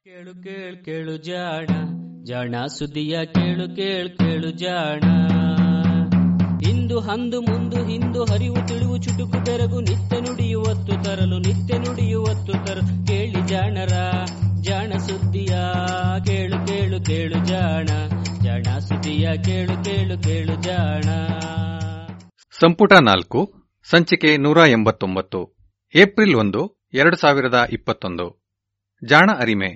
ಕೇಳು ಕೇಳು ಕೇಳು ಜಾಣ ಜಾಣ ಸುದ್ದಿಯ ಕೇಳು ಕೇಳು ಕೇಳು ಜಾಣ ಇಂದು ಹಂದು ಮುಂದು ಹಿಂದು ಹರಿವು ತಿಳಿವು ಚುಟುಕು ಬೆರಗು ನಿತ್ಯ ನುಡಿಯುವತ್ತು ತರಲು ನಿತ್ಯ ನುಡಿಯುವತ್ತು ತರಲು ಕೇಳಿ ಜಾಣರ ಜಾಣ ಸುದ್ದಿಯ ಕೇಳು ಕೇಳು ಕೇಳು ಜಾಣ ಜಾಣ ಸುದ್ದಿಯ ಕೇಳು ಕೇಳು ಕೇಳು ಜಾಣ ಸಂಪುಟ ನಾಲ್ಕು ಸಂಚಿಕೆ ನೂರ ಎಂಬತ್ತೊಂಬತ್ತು ಏಪ್ರಿಲ್ ಒಂದು ಎರಡು ಸಾವಿರದ ಇಪ್ಪತ್ತೊಂದು ಜಾಣ ಅರಿಮೆ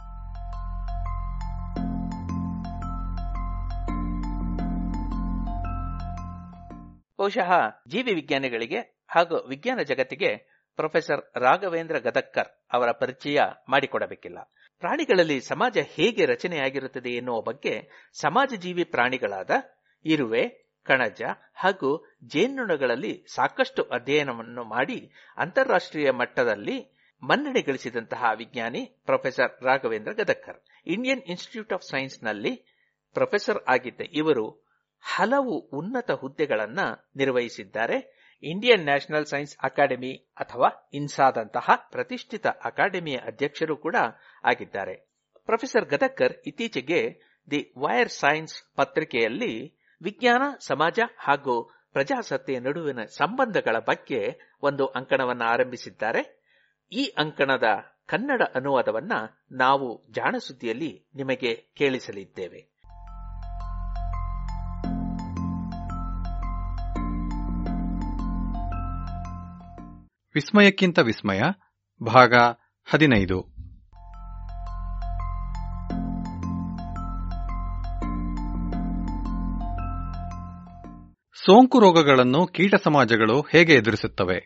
ಬಹುಶಃ ಜೀವಿ ವಿಜ್ಞಾನಿಗಳಿಗೆ ಹಾಗೂ ವಿಜ್ಞಾನ ಜಗತ್ತಿಗೆ ಪ್ರೊಫೆಸರ್ ರಾಘವೇಂದ್ರ ಗದಕ್ಕರ್ ಅವರ ಪರಿಚಯ ಮಾಡಿಕೊಡಬೇಕಿಲ್ಲ ಪ್ರಾಣಿಗಳಲ್ಲಿ ಸಮಾಜ ಹೇಗೆ ರಚನೆಯಾಗಿರುತ್ತದೆ ಎನ್ನುವ ಬಗ್ಗೆ ಸಮಾಜ ಜೀವಿ ಪ್ರಾಣಿಗಳಾದ ಇರುವೆ ಕಣಜ ಹಾಗೂ ಜೇನುನೊಣಗಳಲ್ಲಿ ಸಾಕಷ್ಟು ಅಧ್ಯಯನವನ್ನು ಮಾಡಿ ಅಂತಾರಾಷ್ಟ್ರೀಯ ಮಟ್ಟದಲ್ಲಿ ಮನ್ನಣೆ ಗಳಿಸಿದಂತಹ ವಿಜ್ಞಾನಿ professor Raghavendra Gadagkar Indian Institute of ಸೈನ್ಸ್ನಲ್ಲಿ ಪ್ರೊಫೆಸರ್ ಆಗಿದ್ದ ಇವರು ಹಲವು ಉನ್ನತ ಹುದ್ದೆಗಳನ್ನ ನಿರ್ವಹಿಸಿದ್ದಾರೆ ಇಂಡಿಯನ್ ನ್ಯಾಷನಲ್ ಸೈನ್ಸ್ ಅಕಾಡೆಮಿ ಅಥವಾ ಇನ್ಸಾದಂತಹ ಪ್ರತಿಷ್ಠಿತ ಅಕಾಡೆಮಿಯ ಅಧ್ಯಕ್ಷರು ಕೂಡ ಆಗಿದ್ದಾರೆ ಪ್ರೊಫೆಸರ್ ಗದಕ್ಕರ್ ಇತ್ತೀಚೆಗೆ ದಿ ವೈರ್ ಸೈನ್ಸ್ ಪತ್ರಿಕೆಯಲ್ಲಿ ವಿಜ್ಞಾನ ಸಮಾಜ ಹಾಗೂ ಪ್ರಜಾಸತ್ತೆಯ ನಡುವಿನ ಸಂಬಂಧಗಳ ಬಗ್ಗೆ ಒಂದು ಅಂಕಣವನ್ನು ಆರಂಭಿಸಿದ್ದಾರೆ ಈ ಅಂಕಣದ ಕನ್ನಡ ಅನುವಾದವನ್ನ ನಾವು ಜಾಣಸುದ್ದಿಯಲ್ಲಿ ನಿಮಗೆ ಕೇಳಿಸಲಿದ್ದೇವೆ ವಿಸ್ಮಯಕ್ಕಿಂತ ವಿಸ್ಮಯ ಭಾಗ ಹದಿನೈದು ಸೋಂಕು ರೋಗಗಳನ್ನು ಕೀಟ ಸಮಾಜಗಳು ಹೇಗೆ ಎದುರಿಸುತ್ತವೆ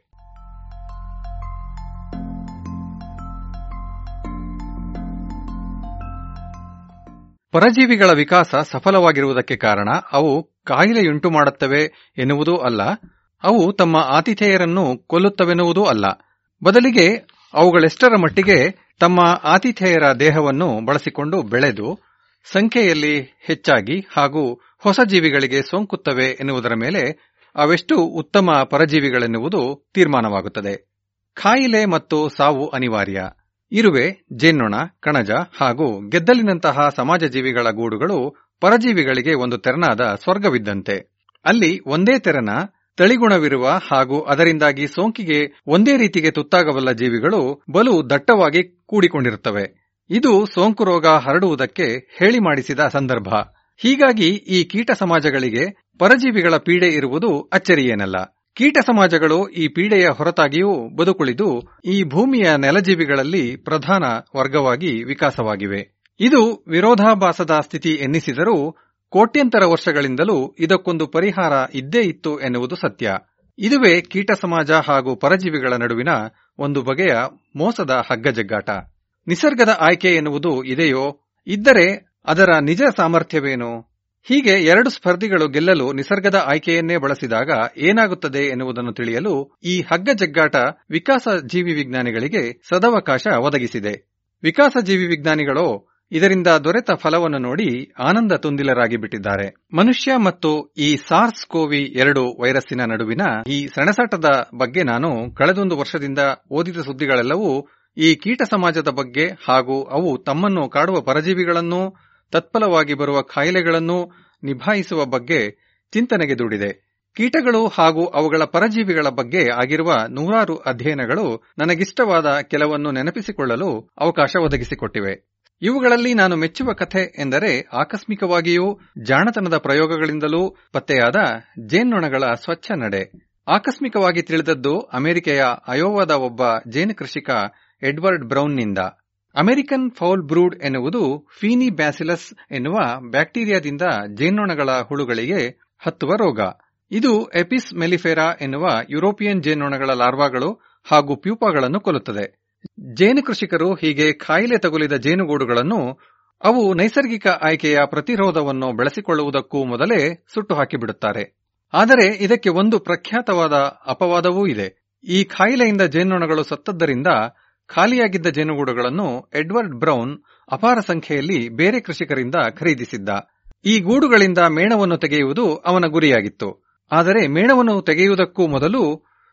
ಪರಜೀವಿಗಳ ವಿಕಾಸ ಸಫಲವಾಗಿರುವುದಕ್ಕೆ ಕಾರಣ ಅವು ಕಾಯಿಲೆಯುಂಟು ಮಾಡುತ್ತವೆ ಎನ್ನುವುದೂ ಅಲ್ಲ ಅವು ತಮ್ಮ ಆತಿಥೇಯರನ್ನು ಕೊಲ್ಲುತ್ತವೆನ್ನುವುದೂ ಅಲ್ಲ ಬದಲಿಗೆ ಅವುಗಳೆಷ್ಟರ ಮಟ್ಟಿಗೆ ತಮ್ಮ ಆತಿಥೇಯರ ದೇಹವನ್ನು ಬಳಸಿಕೊಂಡು ಬೆಳೆದು ಸಂಖ್ಯೆಯಲ್ಲಿ ಹೆಚ್ಚಾಗಿ ಹಾಗೂ ಹೊಸ ಜೀವಿಗಳಿಗೆ ಸೋಂಕುತ್ತವೆ ಎನ್ನುವುದರ ಮೇಲೆ ಅವೆಷ್ಟು ಉತ್ತಮ ಪರಜೀವಿಗಳೆನ್ನುವುದು ತೀರ್ಮಾನವಾಗುತ್ತದೆ ಕಾಯಿಲೆ ಮತ್ತು ಸಾವು ಅನಿವಾರ್ಯ ಇರುವೆ ಜೇನ್ನೊಣ ಕಣಜ ಹಾಗೂ ಗೆದ್ದಲಿನಂತಹ ಸಮಾಜ ಜೀವಿಗಳ ಗೂಡುಗಳು ಪರಜೀವಿಗಳಿಗೆ ಒಂದು ತೆರನಾದ ಸ್ವರ್ಗವಿದ್ದಂತೆ ಅಲ್ಲಿ ಒಂದೇ ತೆರನ ತಳಿಗುಣವಿರುವ ಹಾಗೂ ಅದರಿಂದಾಗಿ ಸೋಂಕಿಗೆ ಒಂದೇ ರೀತಿಗೆ ತುತ್ತಾಗಬಲ್ಲ ಜೀವಿಗಳು ಬಲು ದಟ್ಟವಾಗಿ ಕೂಡಿಕೊಂಡಿರುತ್ತವೆ ಇದು ಸೋಂಕು ರೋಗ ಹರಡುವುದಕ್ಕೆ ಹೇಳಿ ಮಾಡಿಸಿದ ಸಂದರ್ಭ ಹೀಗಾಗಿ ಈ ಕೀಟ ಸಮಾಜಗಳಿಗೆ ಪರಜೀವಿಗಳ ಪೀಡೆ ಇರುವುದು ಅಚ್ಚರಿಯೇನಲ್ಲ ಕೀಟ ಸಮಾಜಗಳು ಈ ಪೀಡೆಯ ಹೊರತಾಗಿಯೂ ಬದುಕುಳಿದು ಈ ಭೂಮಿಯ ನೆಲಜೀವಿಗಳಲ್ಲಿ ಪ್ರಧಾನ ವರ್ಗವಾಗಿ ವಿಕಾಸವಾಗಿವೆ ಇದು ವಿರೋಧಾಭಾಸದ ಸ್ಥಿತಿ ಎನ್ನಿಸಿದರೂ ಕೋಟ್ಯಂತರ ವರ್ಷಗಳಿಂದಲೂ ಇದಕ್ಕೊಂದು ಪರಿಹಾರ ಇದ್ದೇ ಇತ್ತು ಎನ್ನುವುದು ಸತ್ಯ ಇದುವೇ ಕೀಟ ಸಮಾಜ ಹಾಗೂ ಪರಜೀವಿಗಳ ನಡುವಿನ ಒಂದು ಬಗೆಯ ಮೋಸದ ಹಗ್ಗಜಗ್ಗಾಟ ನಿಸರ್ಗದ ಆಯ್ಕೆ ಎನ್ನುವುದು ಇದೆಯೋ ಇದ್ದರೆ ಅದರ ನಿಜ ಸಾಮರ್ಥ್ಯವೇನು ಹೀಗೆ ಎರಡು ಸ್ಪರ್ಧಿಗಳು ಗೆಲ್ಲಲು ನಿಸರ್ಗದ ಆಯ್ಕೆಯನ್ನೇ ಬಳಸಿದಾಗ ಏನಾಗುತ್ತದೆ ಎನ್ನುವುದನ್ನು ತಿಳಿಯಲು ಈ ಹಗ್ಗಜಗ್ಗಾಟ ವಿಕಾಸ ಜೀವಿ ವಿಜ್ಞಾನಿಗಳಿಗೆ ಸದವಕಾಶ ಒದಗಿಸಿದೆ ವಿಕಾಸ ಜೀವಿ ವಿಜ್ಞಾನಿಗಳೋ ಇದರಿಂದ ದೊರೆತ ಫಲವನ್ನು ನೋಡಿ ಆನಂದ ತುಂದಿಲರಾಗಿ ಬಿಟ್ಟಿದ್ದಾರೆ ಮನುಷ್ಯ ಮತ್ತು ಈ ಸಾರ್ಸ್ ಕೋವಿ ಎರಡು ವೈರಸ್ಸಿನ ನಡುವಿನ ಈ ಸೆಣಸಾಟದ ಬಗ್ಗೆ ನಾನು ಕಳೆದೊಂದು ವರ್ಷದಿಂದ ಓದಿದ ಸುದ್ದಿಗಳೆಲ್ಲವೂ ಈ ಕೀಟ ಸಮಾಜದ ಬಗ್ಗೆ ಹಾಗೂ ಅವು ತಮ್ಮನ್ನು ಕಾಡುವ ಪರಜೀವಿಗಳನ್ನೂ ತತ್ಫಲವಾಗಿ ಬರುವ ಕಾಯಿಲೆಗಳನ್ನೂ ನಿಭಾಯಿಸುವ ಬಗ್ಗೆ ಚಿಂತನೆಗೆ ದೂಡಿದೆ ಕೀಟಗಳು ಹಾಗೂ ಅವುಗಳ ಪರಜೀವಿಗಳ ಬಗ್ಗೆ ಆಗಿರುವ ನೂರಾರು ಅಧ್ಯಯನಗಳು ನನಗಿಷ್ಟವಾದ ಕೆಲವನ್ನು ನೆನಪಿಸಿಕೊಳ್ಳಲು ಅವಕಾಶ ಒದಗಿಸಿಕೊಟ್ಟಿವೆ ಇವುಗಳಲ್ಲಿ ನಾನು ಮೆಚ್ಚುವ ಕಥೆ ಎಂದರೆ ಆಕಸ್ಮಿಕವಾಗಿಯೂ ಜಾಣತನದ ಪ್ರಯೋಗಗಳಿಂದಲೂ ಪತ್ತೆಯಾದ ಜೇನ್ನೊಣಗಳ ಸ್ವಚ್ಛ ನಡೆ ಆಕಸ್ಮಿಕವಾಗಿ ತಿಳಿದದ್ದು ಅಮೆರಿಕೆಯ ಅಯೋವಾದ ಒಬ್ಬ ಜೇನು ಕೃಷಿಕ ಎಡ್ವರ್ಡ್ ಬ್ರೌನ್ನಿಂದ ಅಮೆರಿಕನ್ ಫೌಲ್ ಬ್ರೂಡ್ ಎನ್ನುವುದು ಫೀನಿ ಬ್ಯಾಸಿಲಸ್ ಎನ್ನುವ ಬ್ಯಾಕ್ಟೀರಿಯಾದಿಂದ ಜೇನ್ನೊಣಗಳ ಹುಳುಗಳಿಗೆ ಹತ್ತುವ ರೋಗ ಇದು ಎಪಿಸ್ ಮೆಲಿಫೆರಾ ಎನ್ನುವ ಯುರೋಪಿಯನ್ ಜೇನ್ನೊಣಗಳ ಲಾರ್ವಾಗಳು ಹಾಗೂ ಪ್ಯೂಪಾಗಳನ್ನು ಕೊಲ್ಲುತ್ತದೆ ಜೇನು ಕೃಷಿಕರು ಹೀಗೆ ಕಾಯಿಲೆ ತಗುಲಿದ ಜೇನುಗೂಡುಗಳನ್ನು ಅವು ನೈಸರ್ಗಿಕ ಆಯ್ಕೆಯ ಪ್ರತಿರೋಧವನ್ನು ಬೆಳೆಸಿಕೊಳ್ಳುವುದಕ್ಕೂ ಮೊದಲೇ ಸುಟ್ಟು ಹಾಕಿಬಿಡುತ್ತಾರೆ ಆದರೆ ಇದಕ್ಕೆ ಒಂದು ಪ್ರಖ್ಯಾತವಾದ ಅಪವಾದವೂ ಇದೆ ಈ ಕಾಯಿಲೆಯಿಂದ ಜೇನ್ನೊಣಗಳು ಸತ್ತದ್ದರಿಂದ ಖಾಲಿಯಾಗಿದ್ದ ಜೇನುಗೂಡುಗಳನ್ನು ಎಡ್ವರ್ಡ್ ಬ್ರೌನ್ ಅಪಾರ ಸಂಖ್ಯೆಯಲ್ಲಿ ಬೇರೆ ಕೃಷಿಕರಿಂದ ಖರೀದಿಸಿದ್ದ ಈ ಗೂಡುಗಳಿಂದ ಮೇಣವನ್ನು ತೆಗೆಯುವುದು ಅವನ ಗುರಿಯಾಗಿತ್ತು ಆದರೆ ಮೇಣವನ್ನು ತೆಗೆಯುವುದಕ್ಕೂ ಮೊದಲು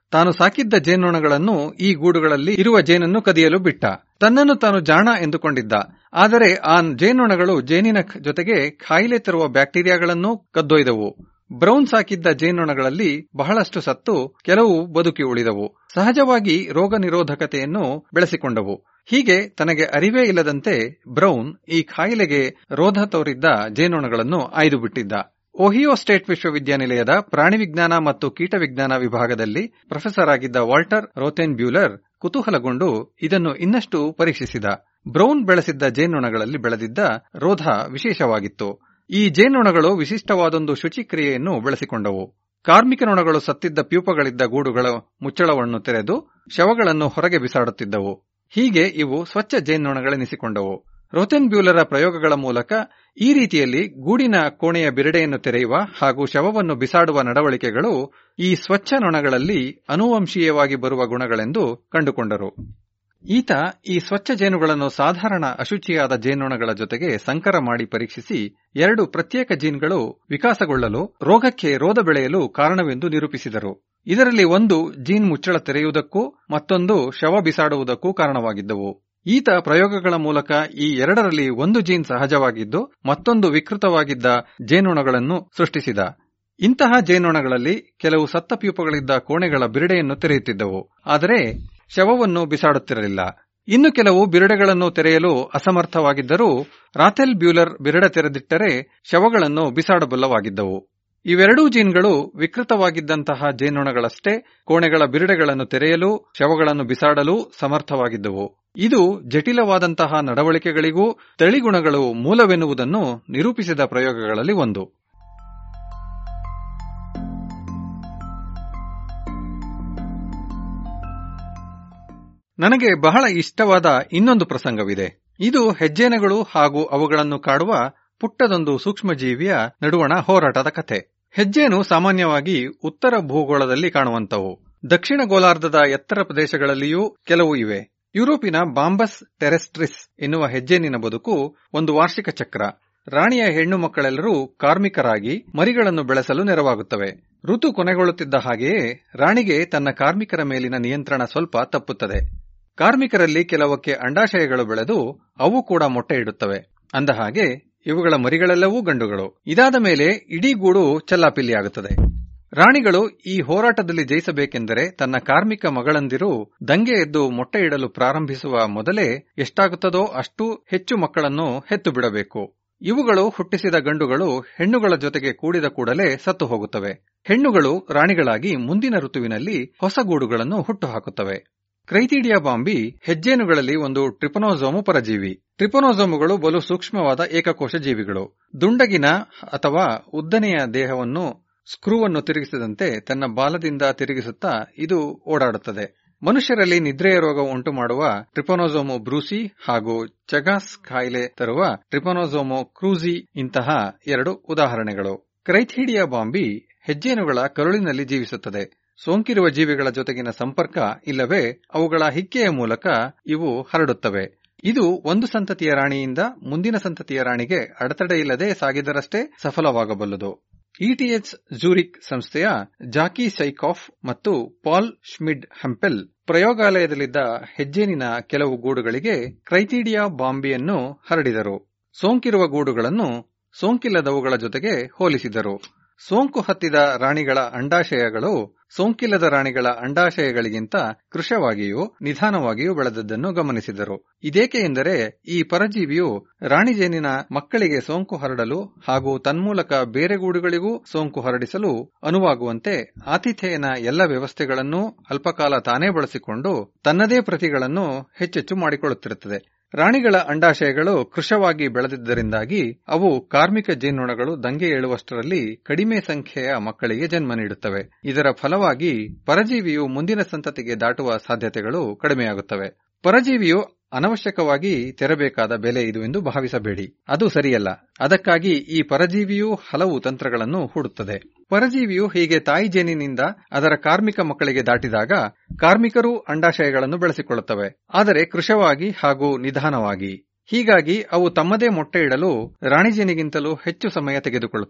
ತಾನು ಸಾಕಿದ್ದ ಜೇನ್ನೊಣಗಳನ್ನು ಈ ಗೂಡುಗಳಲ್ಲಿ ಇರುವ ಜೇನನ್ನು ಕದಿಯಲು ಬಿಟ್ಟ ತನ್ನನ್ನು ತಾನು ಜಾಣ ಎಂದುಕೊಂಡಿದ್ದ ಆದರೆ ಆ ಜೇನ್ನೊಣಗಳು ಜೇನಿನ ಜೊತೆಗೆ ಕಾಯಿಲೆ ತರುವ ಬ್ಯಾಕ್ಟೀರಿಯಾಗಳನ್ನು ಕದ್ದೊಯ್ದವು ಬ್ರೌನ್ ಸಾಕಿದ್ದ ಜೇನ್ನೊಣಗಳಲ್ಲಿ ಬಹಳಷ್ಟು ಸತ್ತು ಕೆಲವು ಬದುಕಿ ಉಳಿದವು ಸಹಜವಾಗಿ ರೋಗ ನಿರೋಧಕತೆಯನ್ನು ಬೆಳೆಸಿಕೊಂಡವು ಹೀಗೆ ತನಗೆ ಅರಿವೇ ಇಲ್ಲದಂತೆ ಬ್ರೌನ್ ಈ ಕಾಯಿಲೆಗೆ ರೋಧ ತೋರಿದ್ದ ಜೇನ್ನೊಣಗಳನ್ನು ಆಯ್ದು ಬಿಟ್ಟಿದ್ದ ಓಹಿಯೋ ಸ್ಟೇಟ್ ವಿಶ್ವವಿದ್ಯಾನಿಲಯದ ಪ್ರಾಣಿವಿಜ್ಞಾನ ಮತ್ತು ಕೀಟವಿಜ್ಞಾನ ವಿಭಾಗದಲ್ಲಿ ಪ್ರೊಫೆಸರ್ ಆಗಿದ್ದ ವಾಲ್ಟರ್ ರೋಥೆನ್ ಬ್ಯೂಲರ್ ಕುತೂಹಲಗೊಂಡು ಇದನ್ನು ಇನ್ನಷ್ಟು ಪರೀಕ್ಷಿಸಿದ ಬ್ರೌನ್ ಬೆಳೆಸಿದ್ದ ಜೇನ್ನೊಣಗಳಲ್ಲಿ ಬೆಳೆದಿದ್ದ ರೋಧ ವಿಶೇಷವಾಗಿತ್ತು ಈ ಜೇನ್ನೊಣಗಳು ವಿಶಿಷ್ಟವಾದೊಂದು ಶುಚಿಕ್ರಿಯೆಯನ್ನು ಬೆಳೆಸಿಕೊಂಡವು ಕಾರ್ಮಿಕ ನೊಣಗಳು ಸತ್ತಿದ್ದ ಪ್ಯೂಪಗಳಿದ್ದ ಗೂಡುಗಳ ಮುಚ್ಚಳವನ್ನು ತೆರೆದು ಶವಗಳನ್ನು ಹೊರಗೆ ಬಿಸಾಡುತ್ತಿದ್ದವು ಹೀಗೆ ಇವು ಸ್ವಚ್ಛ ಜೇನ್ನೊಣಗಳೆನಿಸಿಕೊಂಡವು ರೋಥೆನ್ ಬ್ಯೂಲರ ಪ್ರಯೋಗಗಳ ಮೂಲಕ ಈ ರೀತಿಯಲ್ಲಿ ಗೂಡಿನ ಕೋಣೆಯ ಬಿರಡೆಯನ್ನು ತೆರೆಯುವ ಹಾಗೂ ಶವವನ್ನು ಬಿಸಾಡುವ ನಡವಳಿಕೆಗಳು ಈ ಸ್ವಚ್ಛ ನೊಣಗಳಲ್ಲಿ ಅನುವಂಶೀಯವಾಗಿ ಬರುವ ಗುಣಗಳೆಂದು ಕಂಡುಕೊಂಡರು ಈತ ಈ ಸ್ವಚ್ಛ ಜೇನುಗಳನ್ನು ಸಾಧಾರಣ ಅಶುಚಿಯಾದ ಜೇನ್ನೊಣಗಳ ಜೊತೆಗೆ ಸಂಕರ ಮಾಡಿ ಪರೀಕ್ಷಿಸಿ ಎರಡು ಪ್ರತ್ಯೇಕ ಜೀನ್ಗಳು ವಿಕಾಸಗೊಳ್ಳಲು ರೋಗಕ್ಕೆ ರೋಧ ಬೆಳೆಯಲು ಕಾರಣವೆಂದು ನಿರೂಪಿಸಿದರು ಇದರಲ್ಲಿ ಒಂದು ಜೀನ್ ಮುಚ್ಚಳ ತೆರೆಯುವುದಕ್ಕೂ ಮತ್ತೊಂದು ಶವ ಬಿಸಾಡುವುದಕ್ಕೂ ಕಾರಣವಾಗಿದ್ದವು ಈತ ಪ್ರಯೋಗಗಳ ಮೂಲಕ ಈ ಎರಡರಲ್ಲಿ ಒಂದು ಜೀನ್ ಸಹಜವಾಗಿದ್ದು ಮತ್ತೊಂದು ವಿಕೃತವಾಗಿದ್ದ ಜೇನುಣಗಳನ್ನು ಸೃಷ್ಟಿಸಿದ ಇಂತಹ ಜೇನುಣಗಳಲ್ಲಿ ಕೆಲವು ಸತ್ತ ಪ್ಯೂಪಗಳಿದ್ದ ಕೋಣೆಗಳ ಬಿರಡೆಯನ್ನು ತೆರೆಯುತ್ತಿದ್ದವು ಆದರೆ ಶವವನ್ನು ಬಿಸಾಡುತ್ತಿರಲಿಲ್ಲ ಇನ್ನು ಕೆಲವು ಬಿರಡೆಗಳನ್ನು ತೆರೆಯಲು ಅಸಮರ್ಥವಾಗಿದ್ದರೂ ರಾಥೆಲ್ ಬ್ಯೂಲರ್ ಬಿರಡೆ ತೆರೆದಿಟ್ಟರೆ ಶವಗಳನ್ನು ಬಿಸಾಡಬಲ್ಲವಾಗಿದ್ದವು ಇವೆರಡೂ ಜೀನ್ಗಳು ವಿಕೃತವಾಗಿದ್ದಂತಹ ಜೇನುಣಗಳಷ್ಟೇ ಕೋಣೆಗಳ ಬಿರಡೆಗಳನ್ನು ತೆರೆಯಲು ಶವಗಳನ್ನು ಬಿಸಾಡಲು ಸಮರ್ಥವಾಗಿದ್ದವು ಇದು ಜಟಿಲವಾದಂತಹ ನಡವಳಿಕೆಗಳಿಗೂ ತಳಿಗುಣಗಳು ಮೂಲವೆನ್ನುವುದನ್ನು ನಿರೂಪಿಸಿದ ಪ್ರಯೋಗಗಳಲ್ಲಿ ಒಂದು ನನಗೆ ಬಹಳ ಇಷ್ಟವಾದ ಇನ್ನೊಂದು ಪ್ರಸಂಗವಿದೆ ಇದು ಹೆಜ್ಜೇನಗಳು ಹಾಗೂ ಅವುಗಳನ್ನು ಕಾಡುವ ಪುಟ್ಟದೊಂದು ಸೂಕ್ಷ್ಮಜೀವಿಯ ನಡುವಣ ಹೋರಾಟದ ಕಥೆ ಹೆಜ್ಜೇನು ಸಾಮಾನ್ಯವಾಗಿ ಉತ್ತರ ಭೂಗೋಳದಲ್ಲಿ ಕಾಣುವಂತವು ದಕ್ಷಿಣ ಗೋಲಾರ್ಧದ ಎತ್ತರ ಪ್ರದೇಶಗಳಲ್ಲಿಯೂ ಕೆಲವು ಇವೆ ಯುರೋಪಿನ ಬಾಂಬಸ್ ಟೆರೆಸ್ಟ್ರಿಸ್ ಎನ್ನುವ ಹೆಜ್ಜೇನಿನ ಬದುಕು ಒಂದು ವಾರ್ಷಿಕ ಚಕ್ರ ರಾಣಿಯ ಹೆಣ್ಣು ಮಕ್ಕಳೆಲ್ಲರೂ ಕಾರ್ಮಿಕರಾಗಿ ಮರಿಗಳನ್ನು ಬೆಳೆಸಲು ನೆರವಾಗುತ್ತವೆ ಋತು ಕೊನೆಗೊಳ್ಳುತ್ತಿದ್ದ ಹಾಗೆಯೇ ರಾಣಿಗೆ ತನ್ನ ಕಾರ್ಮಿಕರ ಮೇಲಿನ ನಿಯಂತ್ರಣ ಸ್ವಲ್ಪ ತಪ್ಪುತ್ತದೆ ಕಾರ್ಮಿಕರಲ್ಲಿ ಕೆಲವಕ್ಕೆ ಅಂಡಾಶಯಗಳು ಬೆಳೆದು ಅವು ಕೂಡ ಮೊಟ್ಟೆ ಇಡುತ್ತವೆ ಅಂದಹಾಗೆ ಇವುಗಳ ಮರಿಗಳೆಲ್ಲವೂ ಗಂಡುಗಳು ಇದಾದ ಮೇಲೆ ಇಡೀ ಗೂಡು ಚೆಲ್ಲಾಪಿಲ್ಲಿಯಾಗುತ್ತದೆ ರಾಣಿಗಳು ಈ ಹೋರಾಟದಲ್ಲಿ ಜಯಿಸಬೇಕೆಂದರೆ ತನ್ನ ಕಾರ್ಮಿಕ ಮಗಳಂದಿರು ದಂಗೆ ಎದ್ದು ಮೊಟ್ಟೆ ಇಡಲು ಪ್ರಾರಂಭಿಸುವ ಮೊದಲೇ ಎಷ್ಟಾಗುತ್ತದೋ ಅಷ್ಟು ಹೆಚ್ಚು ಮಕ್ಕಳನ್ನು ಹೆತ್ತು ಬಿಡಬೇಕು ಇವುಗಳು ಹುಟ್ಟಿಸಿದ ಗಂಡುಗಳು ಹೆಣ್ಣುಗಳ ಜೊತೆಗೆ ಕೂಡಿದ ಕೂಡಲೇ ಸತ್ತು ಹೋಗುತ್ತವೆ ಹೆಣ್ಣುಗಳು ರಾಣಿಗಳಾಗಿ ಮುಂದಿನ ಋತುವಿನಲ್ಲಿ ಹೊಸ ಗೂಡುಗಳನ್ನು ಹುಟ್ಟುಹಾಕುತ್ತವೆ ಕ್ರೈತೀಡಿಯಾ ಬಾಂಬಿ ಹೆಜ್ಜೇನುಗಳಲ್ಲಿ ಒಂದು ಟ್ರಿಪನೋಸೋಮು ಪರಜೀವಿ ಟ್ರಿಪನೋಸೋಮುಗಳು ಬಲು ಸೂಕ್ಷ್ಮವಾದ ಏಕಕೋಶ ಜೀವಿಗಳು ದುಂಡಗಿನ ಅಥವಾ ಉದ್ದನೆಯ ದೇಹವನ್ನು ಸ್ಕ್ರೂವನ್ನು ತಿರುಗಿಸಿದಂತೆ ತನ್ನ ಬಾಲದಿಂದ ತಿರುಗಿಸುತ್ತಾ ಇದು ಓಡಾಡುತ್ತದೆ ಮನುಷ್ಯರಲ್ಲಿ ನಿದ್ರೆಯ ರೋಗ ಉಂಟು ಮಾಡುವ ಟ್ರಿಪನೋಸೋಮೊ ಬ್ರೂಸಿ ಹಾಗೂ ಚಗಾಸ್ ಕಾಯಿಲೆ ತರುವ ಟ್ರಿಪನೋಸೋಮೊ ಕ್ರೂಸಿ ಇಂತಹ ಎರಡು ಉದಾಹರಣೆಗಳು ಕ್ರೈಥೀಡಿಯಾ ಬಾಂಬಿ ಹೆಜ್ಜೇನುಗಳ ಕರುಳಿನಲ್ಲಿ ಜೀವಿಸುತ್ತದೆ ಸೋಂಕಿರುವ ಜೀವಿಗಳ ಜೊತೆಗಿನ ಸಂಪರ್ಕ ಇಲ್ಲವೇ ಅವುಗಳ ಹಿಕ್ಕೆಯ ಮೂಲಕ ಇವು ಹರಡುತ್ತವೆ ಇದು ಒಂದು ಸಂತತಿಯ ರಾಣಿಯಿಂದ ಮುಂದಿನ ಸಂತತಿಯ ರಾಣಿಗೆ ಅಡೆತಡೆಯಿಲ್ಲದೆ ಸಾಗಿದರಷ್ಟೇ ಸಫಲವಾಗಬಲ್ಲದು ಇಟಿಎಚ್ ಜೂರಿಕ್ ಸಂಸ್ಥೆಯ ಜಾಕಿ ಸೈಕಾಫ್ ಮತ್ತು ಪಾಲ್ ಶ್ಮಿಡ್ ಹಂಪೆಲ್ ಪ್ರಯೋಗಾಲಯದಲ್ಲಿದ್ದ ಹೆಜ್ಜೇನಿನ ಕೆಲವು ಗೂಡುಗಳಿಗೆ ಕ್ರೈತೀಡಿಯಾ ಬಾಂಬಿಯನ್ನು ಹರಡಿದರು ಸೋಂಕಿರುವ ಗೂಡುಗಳನ್ನು ಸೋಂಕಿಲ್ಲದವುಗಳ ಜೊತೆಗೆ ಹೋಲಿಸಿದರು ಸೋಂಕು ಹತ್ತಿದ ರಾಣಿಗಳ ಅಂಡಾಶಯಗಳು ಸೋಂಕಿಲ್ಲದ ರಾಣಿಗಳ ಅಂಡಾಶಯಗಳಿಗಿಂತ ಕೃಶವಾಗಿಯೂ ನಿಧಾನವಾಗಿಯೂ ಬೆಳೆದದ್ದನ್ನು ಗಮನಿಸಿದರು ಇದೇಕೆ ಎಂದರೆ ಈ ಪರಜೀವಿಯು ರಾಣಿಜೇನಿನ ಮಕ್ಕಳಿಗೆ ಸೋಂಕು ಹರಡಲು ಹಾಗೂ ತನ್ಮೂಲಕ ಬೇರೆ ಗೂಡುಗಳಿಗೂ ಸೋಂಕು ಹರಡಿಸಲು ಅನುವಾಗುವಂತೆ ಆತಿಥೇಯನ ಎಲ್ಲ ವ್ಯವಸ್ಥೆಗಳನ್ನೂ ಅಲ್ಪಕಾಲ ತಾನೇ ಬಳಸಿಕೊಂಡು ತನ್ನದೇ ಪ್ರತಿಗಳನ್ನು ಹೆಚ್ಚೆಚ್ಚು ಮಾಡಿಕೊಳ್ಳುತ್ತಿರುತ್ತದೆ ರಾಣಿಗಳ ಅಂಡಾಶಯಗಳು ಕೃಶವಾಗಿ ಬೆಳೆದಿದ್ದರಿಂದಾಗಿ ಅವು ಕಾರ್ಮಿಕ ಜೇನುಣಗಳು ದಂಗೆ ಏಳುವಷ್ಟರಲ್ಲಿ ಕಡಿಮೆ ಸಂಖ್ಯೆಯ ಮಕ್ಕಳಿಗೆ ಜನ್ಮ ನೀಡುತ್ತವೆ ಇದರ ಫಲವಾಗಿ ಪರಜೀವಿಯು ಮುಂದಿನ ಸಂತತಿಗೆ ದಾಟುವ ಸಾಧ್ಯತೆಗಳು ಕಡಿಮೆಯಾಗುತ್ತವೆ ಪರಜೀವಿಯು ಅನವಶ್ಯಕವಾಗಿ ತೆರಬೇಕಾದ ಬೆಲೆ ಇದು ಎಂದು ಭಾವಿಸಬೇಡಿ ಅದು ಸರಿಯಲ್ಲ ಅದಕ್ಕಾಗಿ ಈ ಪರಜೀವಿಯು ಹಲವು ತಂತ್ರಗಳನ್ನು ಹೂಡುತ್ತದೆ ಪರಜೀವಿಯು ಹೀಗೆ ತಾಯಿ ಜೇನಿನಿಂದ ಅದರ ಕಾರ್ಮಿಕ ಮಕ್ಕಳಿಗೆ ದಾಟಿದಾಗ ಕಾರ್ಮಿಕರು ಅಂಡಾಶಯಗಳನ್ನು ಬೆಳೆಸಿಕೊಳ್ಳುತ್ತವೆ ಆದರೆ ಕೃಶವಾಗಿ ಹಾಗೂ ನಿಧಾನವಾಗಿ ಹೀಗಾಗಿ ಅವು ತಮ್ಮದೇ ಮೊಟ್ಟೆ ಇಡಲು ರಾಣಿಜೇನಿಗಿಂತಲೂ ಹೆಚ್ಚು ಸಮಯ ತೆಗೆದುಕೊಳ್ಳುತ್ತವೆ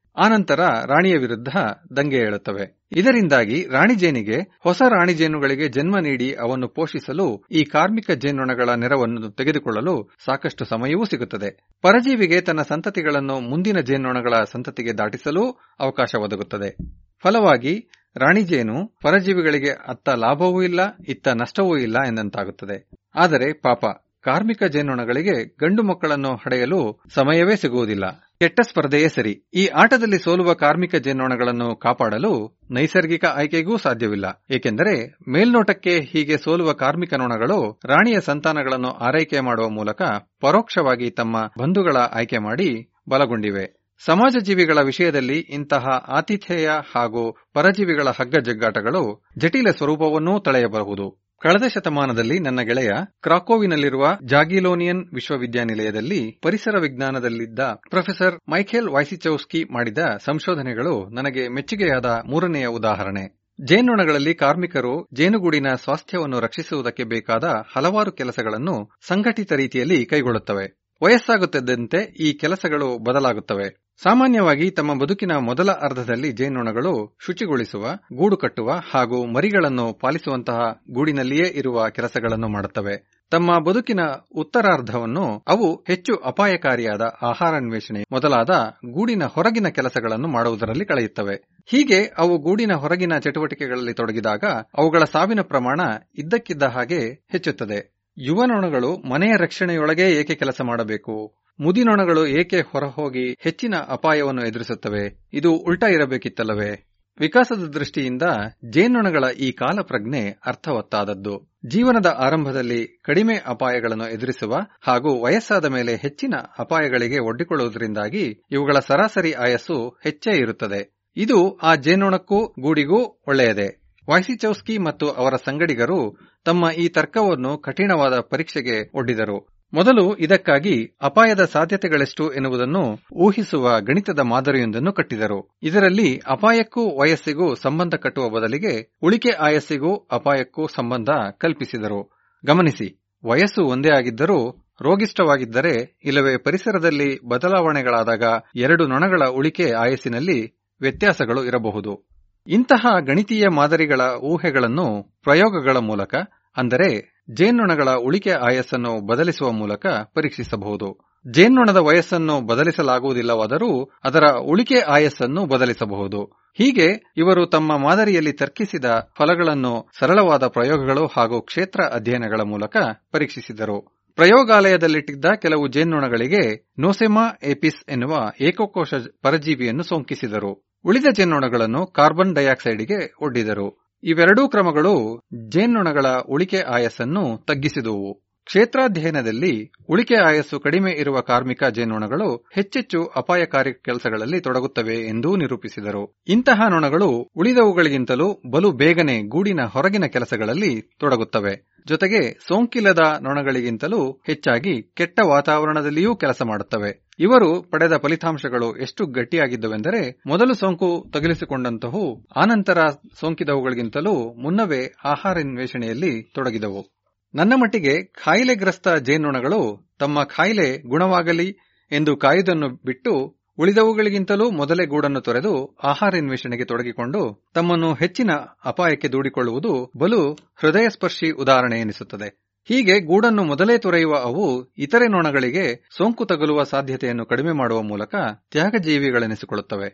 ಆನಂತರ ರಾಣಿಯ ವಿರುದ್ಧ ದಂಗೆ ಏಳುತ್ತವೆ ಇದರಿಂದಾಗಿ ರಾಣಿ ಜೇನಿಗೆ ಹೊಸ ರಾಣಿ ಜೇನುಗಳಿಗೆ ಜನ್ಮ ನೀಡಿ ಅವನ್ನು ಪೋಷಿಸಲು ಈ ಕಾರ್ಮಿಕ ಜೇನುನೊಣಗಳ ನೆರವನ್ನು ತೆಗೆದುಕೊಳ್ಳಲು ಸಾಕಷ್ಟು ಸಮಯವೂ ಸಿಗುತ್ತದೆ ಪರಜೀವಿಗೆ ತನ್ನ ಸಂತತಿಗಳನ್ನು ಮುಂದಿನ ಜೇನುನೊಣಗಳ ಸಂತತಿಗೆ ದಾಟಿಸಲು ಅವಕಾಶ ಒದಗುತ್ತದೆ ಫಲವಾಗಿ ರಾಣಿ ಜೇನು ಪರಜೀವಿಗಳಿಗೆ ಅತ್ತ ಲಾಭವೂ ಇಲ್ಲ ಇತ್ತ ನಷ್ಟವೂ ಇಲ್ಲ ಎಂದಂತಾಗುತ್ತದೆ ಆದರೆ ಪಾಪ ಕಾರ್ಮಿಕ ಜೇನುನೊಣಗಳಿಗೆ ಗಂಡು ಮಕ್ಕಳನ್ನು ಹಡೆಯಲು ಸಮಯವೇ ಸಿಗುವುದಿಲ್ಲ ಕೆಟ್ಟ ಸ್ಪರ್ಧೆಯೇ ಸರಿ ಈ ಆಟದಲ್ಲಿ ಸೋಲುವ ಕಾರ್ಮಿಕ ಜೇನುನೊಣಗಳನ್ನು ಕಾಪಾಡಲು ನೈಸರ್ಗಿಕ ಆಯ್ಕೆಗೂ ಸಾಧ್ಯವಿಲ್ಲ ಏಕೆಂದರೆ ಮೇಲ್ನೋಟಕ್ಕೆ ಹೀಗೆ ಸೋಲುವ ಕಾರ್ಮಿಕ ನೊಣಗಳು ರಾಣಿಯ ಸಂತಾನಗಳನ್ನು ಆರೈಕೆ ಮಾಡುವ ಮೂಲಕ ಪರೋಕ್ಷವಾಗಿ ತಮ್ಮ ಬಂಧುಗಳ ಆಯ್ಕೆ ಮಾಡಿ ಬಲಗೊಂಡಿವೆ ಸಮಾಜ ಜೀವಿಗಳ ವಿಷಯದಲ್ಲಿ ಇಂತಹ ಆತಿಥೇಯ ಹಾಗೂ ಪರಜೀವಿಗಳ ಹಗ್ಗ ಜಗ್ಗಾಟಗಳು ಜಟಿಲ ಸ್ವರೂಪವನ್ನೂ ತಳೆಯಬಹುದು ಕಳೆದ ಶತಮಾನದಲ್ಲಿ ನನ್ನ ಗೆಳೆಯ ಕ್ರಾಕೋವಿನಲ್ಲಿರುವ ಜಾಗಿಲೋನಿಯನ್ ವಿಶ್ವವಿದ್ಯಾನಿಲಯದಲ್ಲಿ ಪರಿಸರ ವಿಜ್ಞಾನದಲ್ಲಿದ್ದ ಪ್ರೊಫೆಸರ್ ಮೈಖೇಲ್ ವೈಸಿಚೌಸ್ಕಿ ಮಾಡಿದ ಸಂಶೋಧನೆಗಳು ನನಗೆ ಮೆಚ್ಚುಗೆಯಾದ ಮೂರನೆಯ ಉದಾಹರಣೆ ಜೇನುನೊಣಗಳಲ್ಲಿ ಕಾರ್ಮಿಕರು ಜೇನುಗೂಡಿನ ಸ್ವಾಸ್ಥ್ಯವನ್ನು ರಕ್ಷಿಸುವುದಕ್ಕೆ ಬೇಕಾದ ಹಲವಾರು ಕೆಲಸಗಳನ್ನು ಸಂಘಟಿತ ರೀತಿಯಲ್ಲಿ ಕೈಗೊಳ್ಳುತ್ತವೆ ವಯಸ್ಸಾಗುತ್ತಿದ್ದಂತೆ ಈ ಕೆಲಸಗಳು ಬದಲಾಗುತ್ತವೆ ಸಾಮಾನ್ಯವಾಗಿ ತಮ್ಮ ಬದುಕಿನ ಮೊದಲ ಅರ್ಧದಲ್ಲಿ ಜೇನುನೊಣಗಳು ಶುಚಿಗೊಳಿಸುವ ಗೂಡು ಕಟ್ಟುವ ಹಾಗೂ ಮರಿಗಳನ್ನು ಪಾಲಿಸುವಂತಹ ಗೂಡಿನಲ್ಲಿಯೇ ಇರುವ ಕೆಲಸಗಳನ್ನು ಮಾಡುತ್ತವೆ ತಮ್ಮ ಬದುಕಿನ ಉತ್ತರಾರ್ಧವನ್ನು ಅವು ಹೆಚ್ಚು ಅಪಾಯಕಾರಿಯಾದ ಆಹಾರಾನ್ವೇಷಣೆ ಮೊದಲಾದ ಗೂಡಿನ ಹೊರಗಿನ ಕೆಲಸಗಳನ್ನು ಮಾಡುವುದರಲ್ಲಿ ಕಳೆಯುತ್ತವೆ ಹೀಗೆ ಅವು ಗೂಡಿನ ಹೊರಗಿನ ಚಟುವಟಿಕೆಗಳಲ್ಲಿ ತೊಡಗಿದಾಗ ಅವುಗಳ ಸಾವಿನ ಪ್ರಮಾಣ ಇದ್ದಕ್ಕಿದ್ದ ಹಾಗೆ ಹೆಚ್ಚುತ್ತದೆ ಯುವ ನೊಣಗಳು ಮನೆಯ ರಕ್ಷಣೆಯೊಳಗೆ ಏಕೆ ಕೆಲಸ ಮಾಡಬೇಕು ಮುದಿನೊಣಗಳು ಏಕೆ ಹೊರಹೋಗಿ ಹೆಚ್ಚಿನ ಅಪಾಯವನ್ನು ಎದುರಿಸುತ್ತವೆ ಇದು ಉಲ್ಟಾ ಇರಬೇಕಿತ್ತಲ್ಲವೇ ವಿಕಾಸದ ದೃಷ್ಟಿಯಿಂದ ಜೇನ್ನೊಣಗಳ ಈ ಕಾಲಪ್ರಜ್ಞೆ ಅರ್ಥವತ್ತಾದದ್ದು ಜೀವನದ ಆರಂಭದಲ್ಲಿ ಕಡಿಮೆ ಅಪಾಯಗಳನ್ನು ಎದುರಿಸುವ ಹಾಗೂ ವಯಸ್ಸಾದ ಮೇಲೆ ಹೆಚ್ಚಿನ ಅಪಾಯಗಳಿಗೆ ಒಡ್ಡಿಕೊಳ್ಳುವುದರಿಂದಾಗಿ ಇವುಗಳ ಸರಾಸರಿ ಆಯಸ್ಸು ಹೆಚ್ಚೇ ಇರುತ್ತದೆ ಇದು ಆ ಜೇನ್ನೊಣಕ್ಕೂ ಗೂಡಿಗೂ ಒಳ್ಳೆಯದೇ ವಾಯ್ಸಿಚೌಸ್ಕಿ ಮತ್ತು ಅವರ ಸಂಗಡಿಗರು ತಮ್ಮ ಈ ತರ್ಕವನ್ನು ಕಠಿಣವಾದ ಪರೀಕ್ಷೆಗೆ ಒಡ್ಡಿದರು ಮೊದಲು ಇದಕ್ಕಾಗಿ ಅಪಾಯದ ಸಾಧ್ಯತೆಗಳೆಷ್ಟು ಎನ್ನುವುದನ್ನು ಊಹಿಸುವ ಗಣಿತದ ಮಾದರಿಯೊಂದನ್ನು ಕಟ್ಟಿದರು ಇದರಲ್ಲಿ ಅಪಾಯಕ್ಕೂ ವಯಸ್ಸಿಗೂ ಸಂಬಂಧ ಕಟ್ಟುವ ಬದಲಿಗೆ ಉಳಿಕೆ ಆಯಸ್ಸಿಗೂ ಅಪಾಯಕ್ಕೂ ಸಂಬಂಧ ಕಲ್ಪಿಸಿದರು ಗಮನಿಸಿ ವಯಸ್ಸು ಒಂದೇ ಆಗಿದ್ದರೂ ರೋಗಿಷ್ಠವಾಗಿದ್ದರೆ ಇಲ್ಲವೇ ಪರಿಸರದಲ್ಲಿ ಬದಲಾವಣೆಗಳಾದಾಗ ಎರಡು ನೊಣಗಳ ಉಳಿಕೆ ಆಯಸ್ಸಿನಲ್ಲಿ ವ್ಯತ್ಯಾಸಗಳು ಇರಬಹುದು ಇಂತಹ ಗಣಿತೀಯ ಮಾದರಿಗಳ ಊಹೆಗಳನ್ನು ಪ್ರಯೋಗಗಳ ಮೂಲಕ ಅಂದರೆ ಜೇನ್ನೊಣಗಳ ಉಳಿಕೆ ಆಯಸ್ಸನ್ನು ಬದಲಿಸುವ ಮೂಲಕ ಪರೀಕ್ಷಿಸಬಹುದು ಜೇನ್ನೊಣದ ವಯಸ್ಸನ್ನು ಬದಲಿಸಲಾಗುವುದಿಲ್ಲವಾದರೂ ಅದರ ಉಳಿಕೆ ಆಯಸ್ಸನ್ನು ಬದಲಿಸಬಹುದು ಹೀಗೆ ಇವರು ತಮ್ಮ ಮಾದರಿಯಲ್ಲಿ ತರ್ಕಿಸಿದ ಫಲಗಳನ್ನು ಸರಳವಾದ ಪ್ರಯೋಗಗಳು ಹಾಗೂ ಕ್ಷೇತ್ರ ಅಧ್ಯಯನಗಳ ಮೂಲಕ ಪರೀಕ್ಷಿಸಿದರು ಪ್ರಯೋಗಾಲಯದಲ್ಲಿಟ್ಟಿದ್ದ ಕೆಲವು ಜೇನ್ನೊಣಗಳಿಗೆ ನೋಸೆಮಾ ಏಪಿಸ್ ಎನ್ನುವ ಏಕಕೋಶ ಪರಜೀವಿಯನ್ನು ಸೋಂಕಿಸಿದರು ಉಳಿದ ಜೇನ್ನೊಣಗಳನ್ನು ಕಾರ್ಬನ್ ಡೈಆಕ್ಸೈಡ್ಗೆ ಒಡ್ಡಿದರು ಇವೆರಡೂ ಕ್ರಮಗಳು ಜೇನ್ನೊಣಗಳ ಉಳಿಕೆ ಆಯಸ್ಸನ್ನು ತಗ್ಗಿಸಿದುವು ಕ್ಷೇತ್ರಾಧ್ಯಯನದಲ್ಲಿ ಉಳಿಕೆ ಆಯಸ್ಸು ಕಡಿಮೆ ಇರುವ ಕಾರ್ಮಿಕ ಜೇನ್ನೊಣಗಳು ಹೆಚ್ಚೆಚ್ಚು ಅಪಾಯಕಾರಿ ಕೆಲಸಗಳಲ್ಲಿ ತೊಡಗುತ್ತವೆ ಎಂದೂ ನಿರೂಪಿಸಿದರು ಇಂತಹ ನೊಣಗಳು ಉಳಿದವುಗಳಿಗಿಂತಲೂ ಬಲು ಬೇಗನೆ ಗೂಡಿನ ಹೊರಗಿನ ಕೆಲಸಗಳಲ್ಲಿ ತೊಡಗುತ್ತವೆ ಜೊತೆಗೆ ಸೋಂಕಿಲ್ಲದ ನೊಣಗಳಿಗಿಂತಲೂ ಹೆಚ್ಚಾಗಿ ಕೆಟ್ಟ ವಾತಾವರಣದಲ್ಲಿಯೂ ಕೆಲಸ ಮಾಡುತ್ತವೆ ಇವರು ಪಡೆದ ಫಲಿತಾಂಶಗಳು ಎಷ್ಟು ಗಟ್ಟಿಯಾಗಿದ್ದವೆಂದರೆ ಮೊದಲು ಸೋಂಕು ತಗುಲಿಸಿಕೊಂಡಂತಹೂ ಆನಂತರ ಸೋಂಕಿದವುಗಳಿಗಿಂತಲೂ ಮುನ್ನವೇ ಆಹಾರಾನ್ವೇಷಣೆಯಲ್ಲಿ ತೊಡಗಿದವು ನನ್ನ ಮಟ್ಟಿಗೆ ಖಾಯಿಲೆಗ್ರಸ್ತ ಜೇನ್ನೊಣಗಳು ತಮ್ಮ ಖಾಯಿಲೆ ಗುಣವಾಗಲಿ ಎಂದು ಕಾಯುವುದನ್ನು ಬಿಟ್ಟು ಉಳಿದವುಗಳಿಗಿಂತಲೂ ಮೊದಲೇ ಗೂಡನ್ನು ತೊರೆದು ಆಹಾರಾನ್ವೇಷಣೆಗೆ ತೊಡಗಿಕೊಂಡು ತಮ್ಮನ್ನು ಹೆಚ್ಚಿನ ಅಪಾಯಕ್ಕೆ ದೂಡಿಕೊಳ್ಳುವುದು ಬಲು ಹೃದಯಸ್ಪರ್ಶಿ ಉದಾಹರಣೆ ಎನಿಸುತ್ತದೆ ಹೀಗೆ ಗೂಡನ್ನು ಮೊದಲೇ ತೊರೆಯುವ ಅವು ಇತರೆ ನೊಣಗಳಿಗೆ ಸೋಂಕು ತಗುಲುವ ಸಾಧ್ಯತೆಯನ್ನು ಕಡಿಮೆ ಮಾಡುವ ಮೂಲಕ ತ್ಯಾಗಜೀವಿಗಳೆನಿಸಿಕೊಳ್ಳುತ್ತವೆ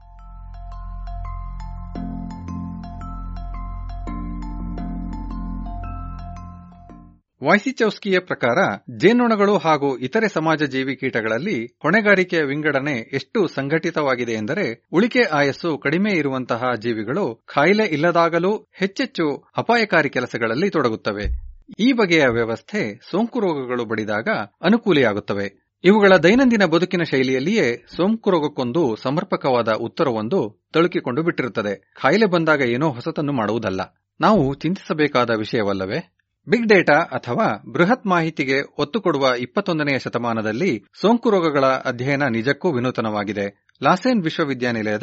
ವಾಯ್ಸಿಚೌಸ್ಕಿಯ ಪ್ರಕಾರ ಜೇನ್ನೊಣಗಳು ಹಾಗೂ ಇತರೆ ಸಮಾಜ ಜೀವಿ ಕೀಟಗಳಲ್ಲಿ ಹೊಣೆಗಾರಿಕೆಯ ವಿಂಗಡಣೆ ಎಷ್ಟು ಸಂಘಟಿತವಾಗಿದೆ ಎಂದರೆ ಉಳಿಕೆ ಆಯಸ್ಸು ಕಡಿಮೆ ಇರುವಂತಹ ಜೀವಿಗಳು ಕಾಯಿಲೆ ಇಲ್ಲದಾಗಲೂ ಹೆಚ್ಚೆಚ್ಚು ಅಪಾಯಕಾರಿ ಕೆಲಸಗಳಲ್ಲಿ ತೊಡಗುತ್ತವೆ ಈ ಬಗೆಯ ವ್ಯವಸ್ಥೆ ಸೋಂಕು ರೋಗಗಳು ಬಡಿದಾಗ ಅನುಕೂಲಿಯಾಗುತ್ತವೆ ಇವುಗಳ ದೈನಂದಿನ ಬದುಕಿನ ಶೈಲಿಯಲ್ಲಿಯೇ ಸೋಂಕು ರೋಗಕ್ಕೊಂದು ಸಮರ್ಪಕವಾದ ಉತ್ತರವೊಂದು ತಳುಕಿಕೊಂಡು ಬಿಟ್ಟಿರುತ್ತದೆ ಕಾಯಿಲೆ ಬಂದಾಗ ಏನೋ ಹೊಸತನ್ನು ಮಾಡುವುದಲ್ಲ ನಾವು ಚಿಂತಿಸಬೇಕಾದ ವಿಷಯವಲ್ಲವೇ ಬಿಗ್ ಡೇಟಾ ಅಥವಾ ಬೃಹತ್ ಮಾಹಿತಿಗೆ ಒತ್ತು ಕೊಡುವ ಇಪ್ಪತ್ತೊಂದನೆಯ ಶತಮಾನದಲ್ಲಿ ಸೋಂಕು ರೋಗಗಳ ಅಧ್ಯಯನ ನಿಜಕ್ಕೂ ವಿನೂತನವಾಗಿದೆ ಲಾಸೇನ್ ವಿಶ್ವವಿದ್ಯಾನಿಲಯದ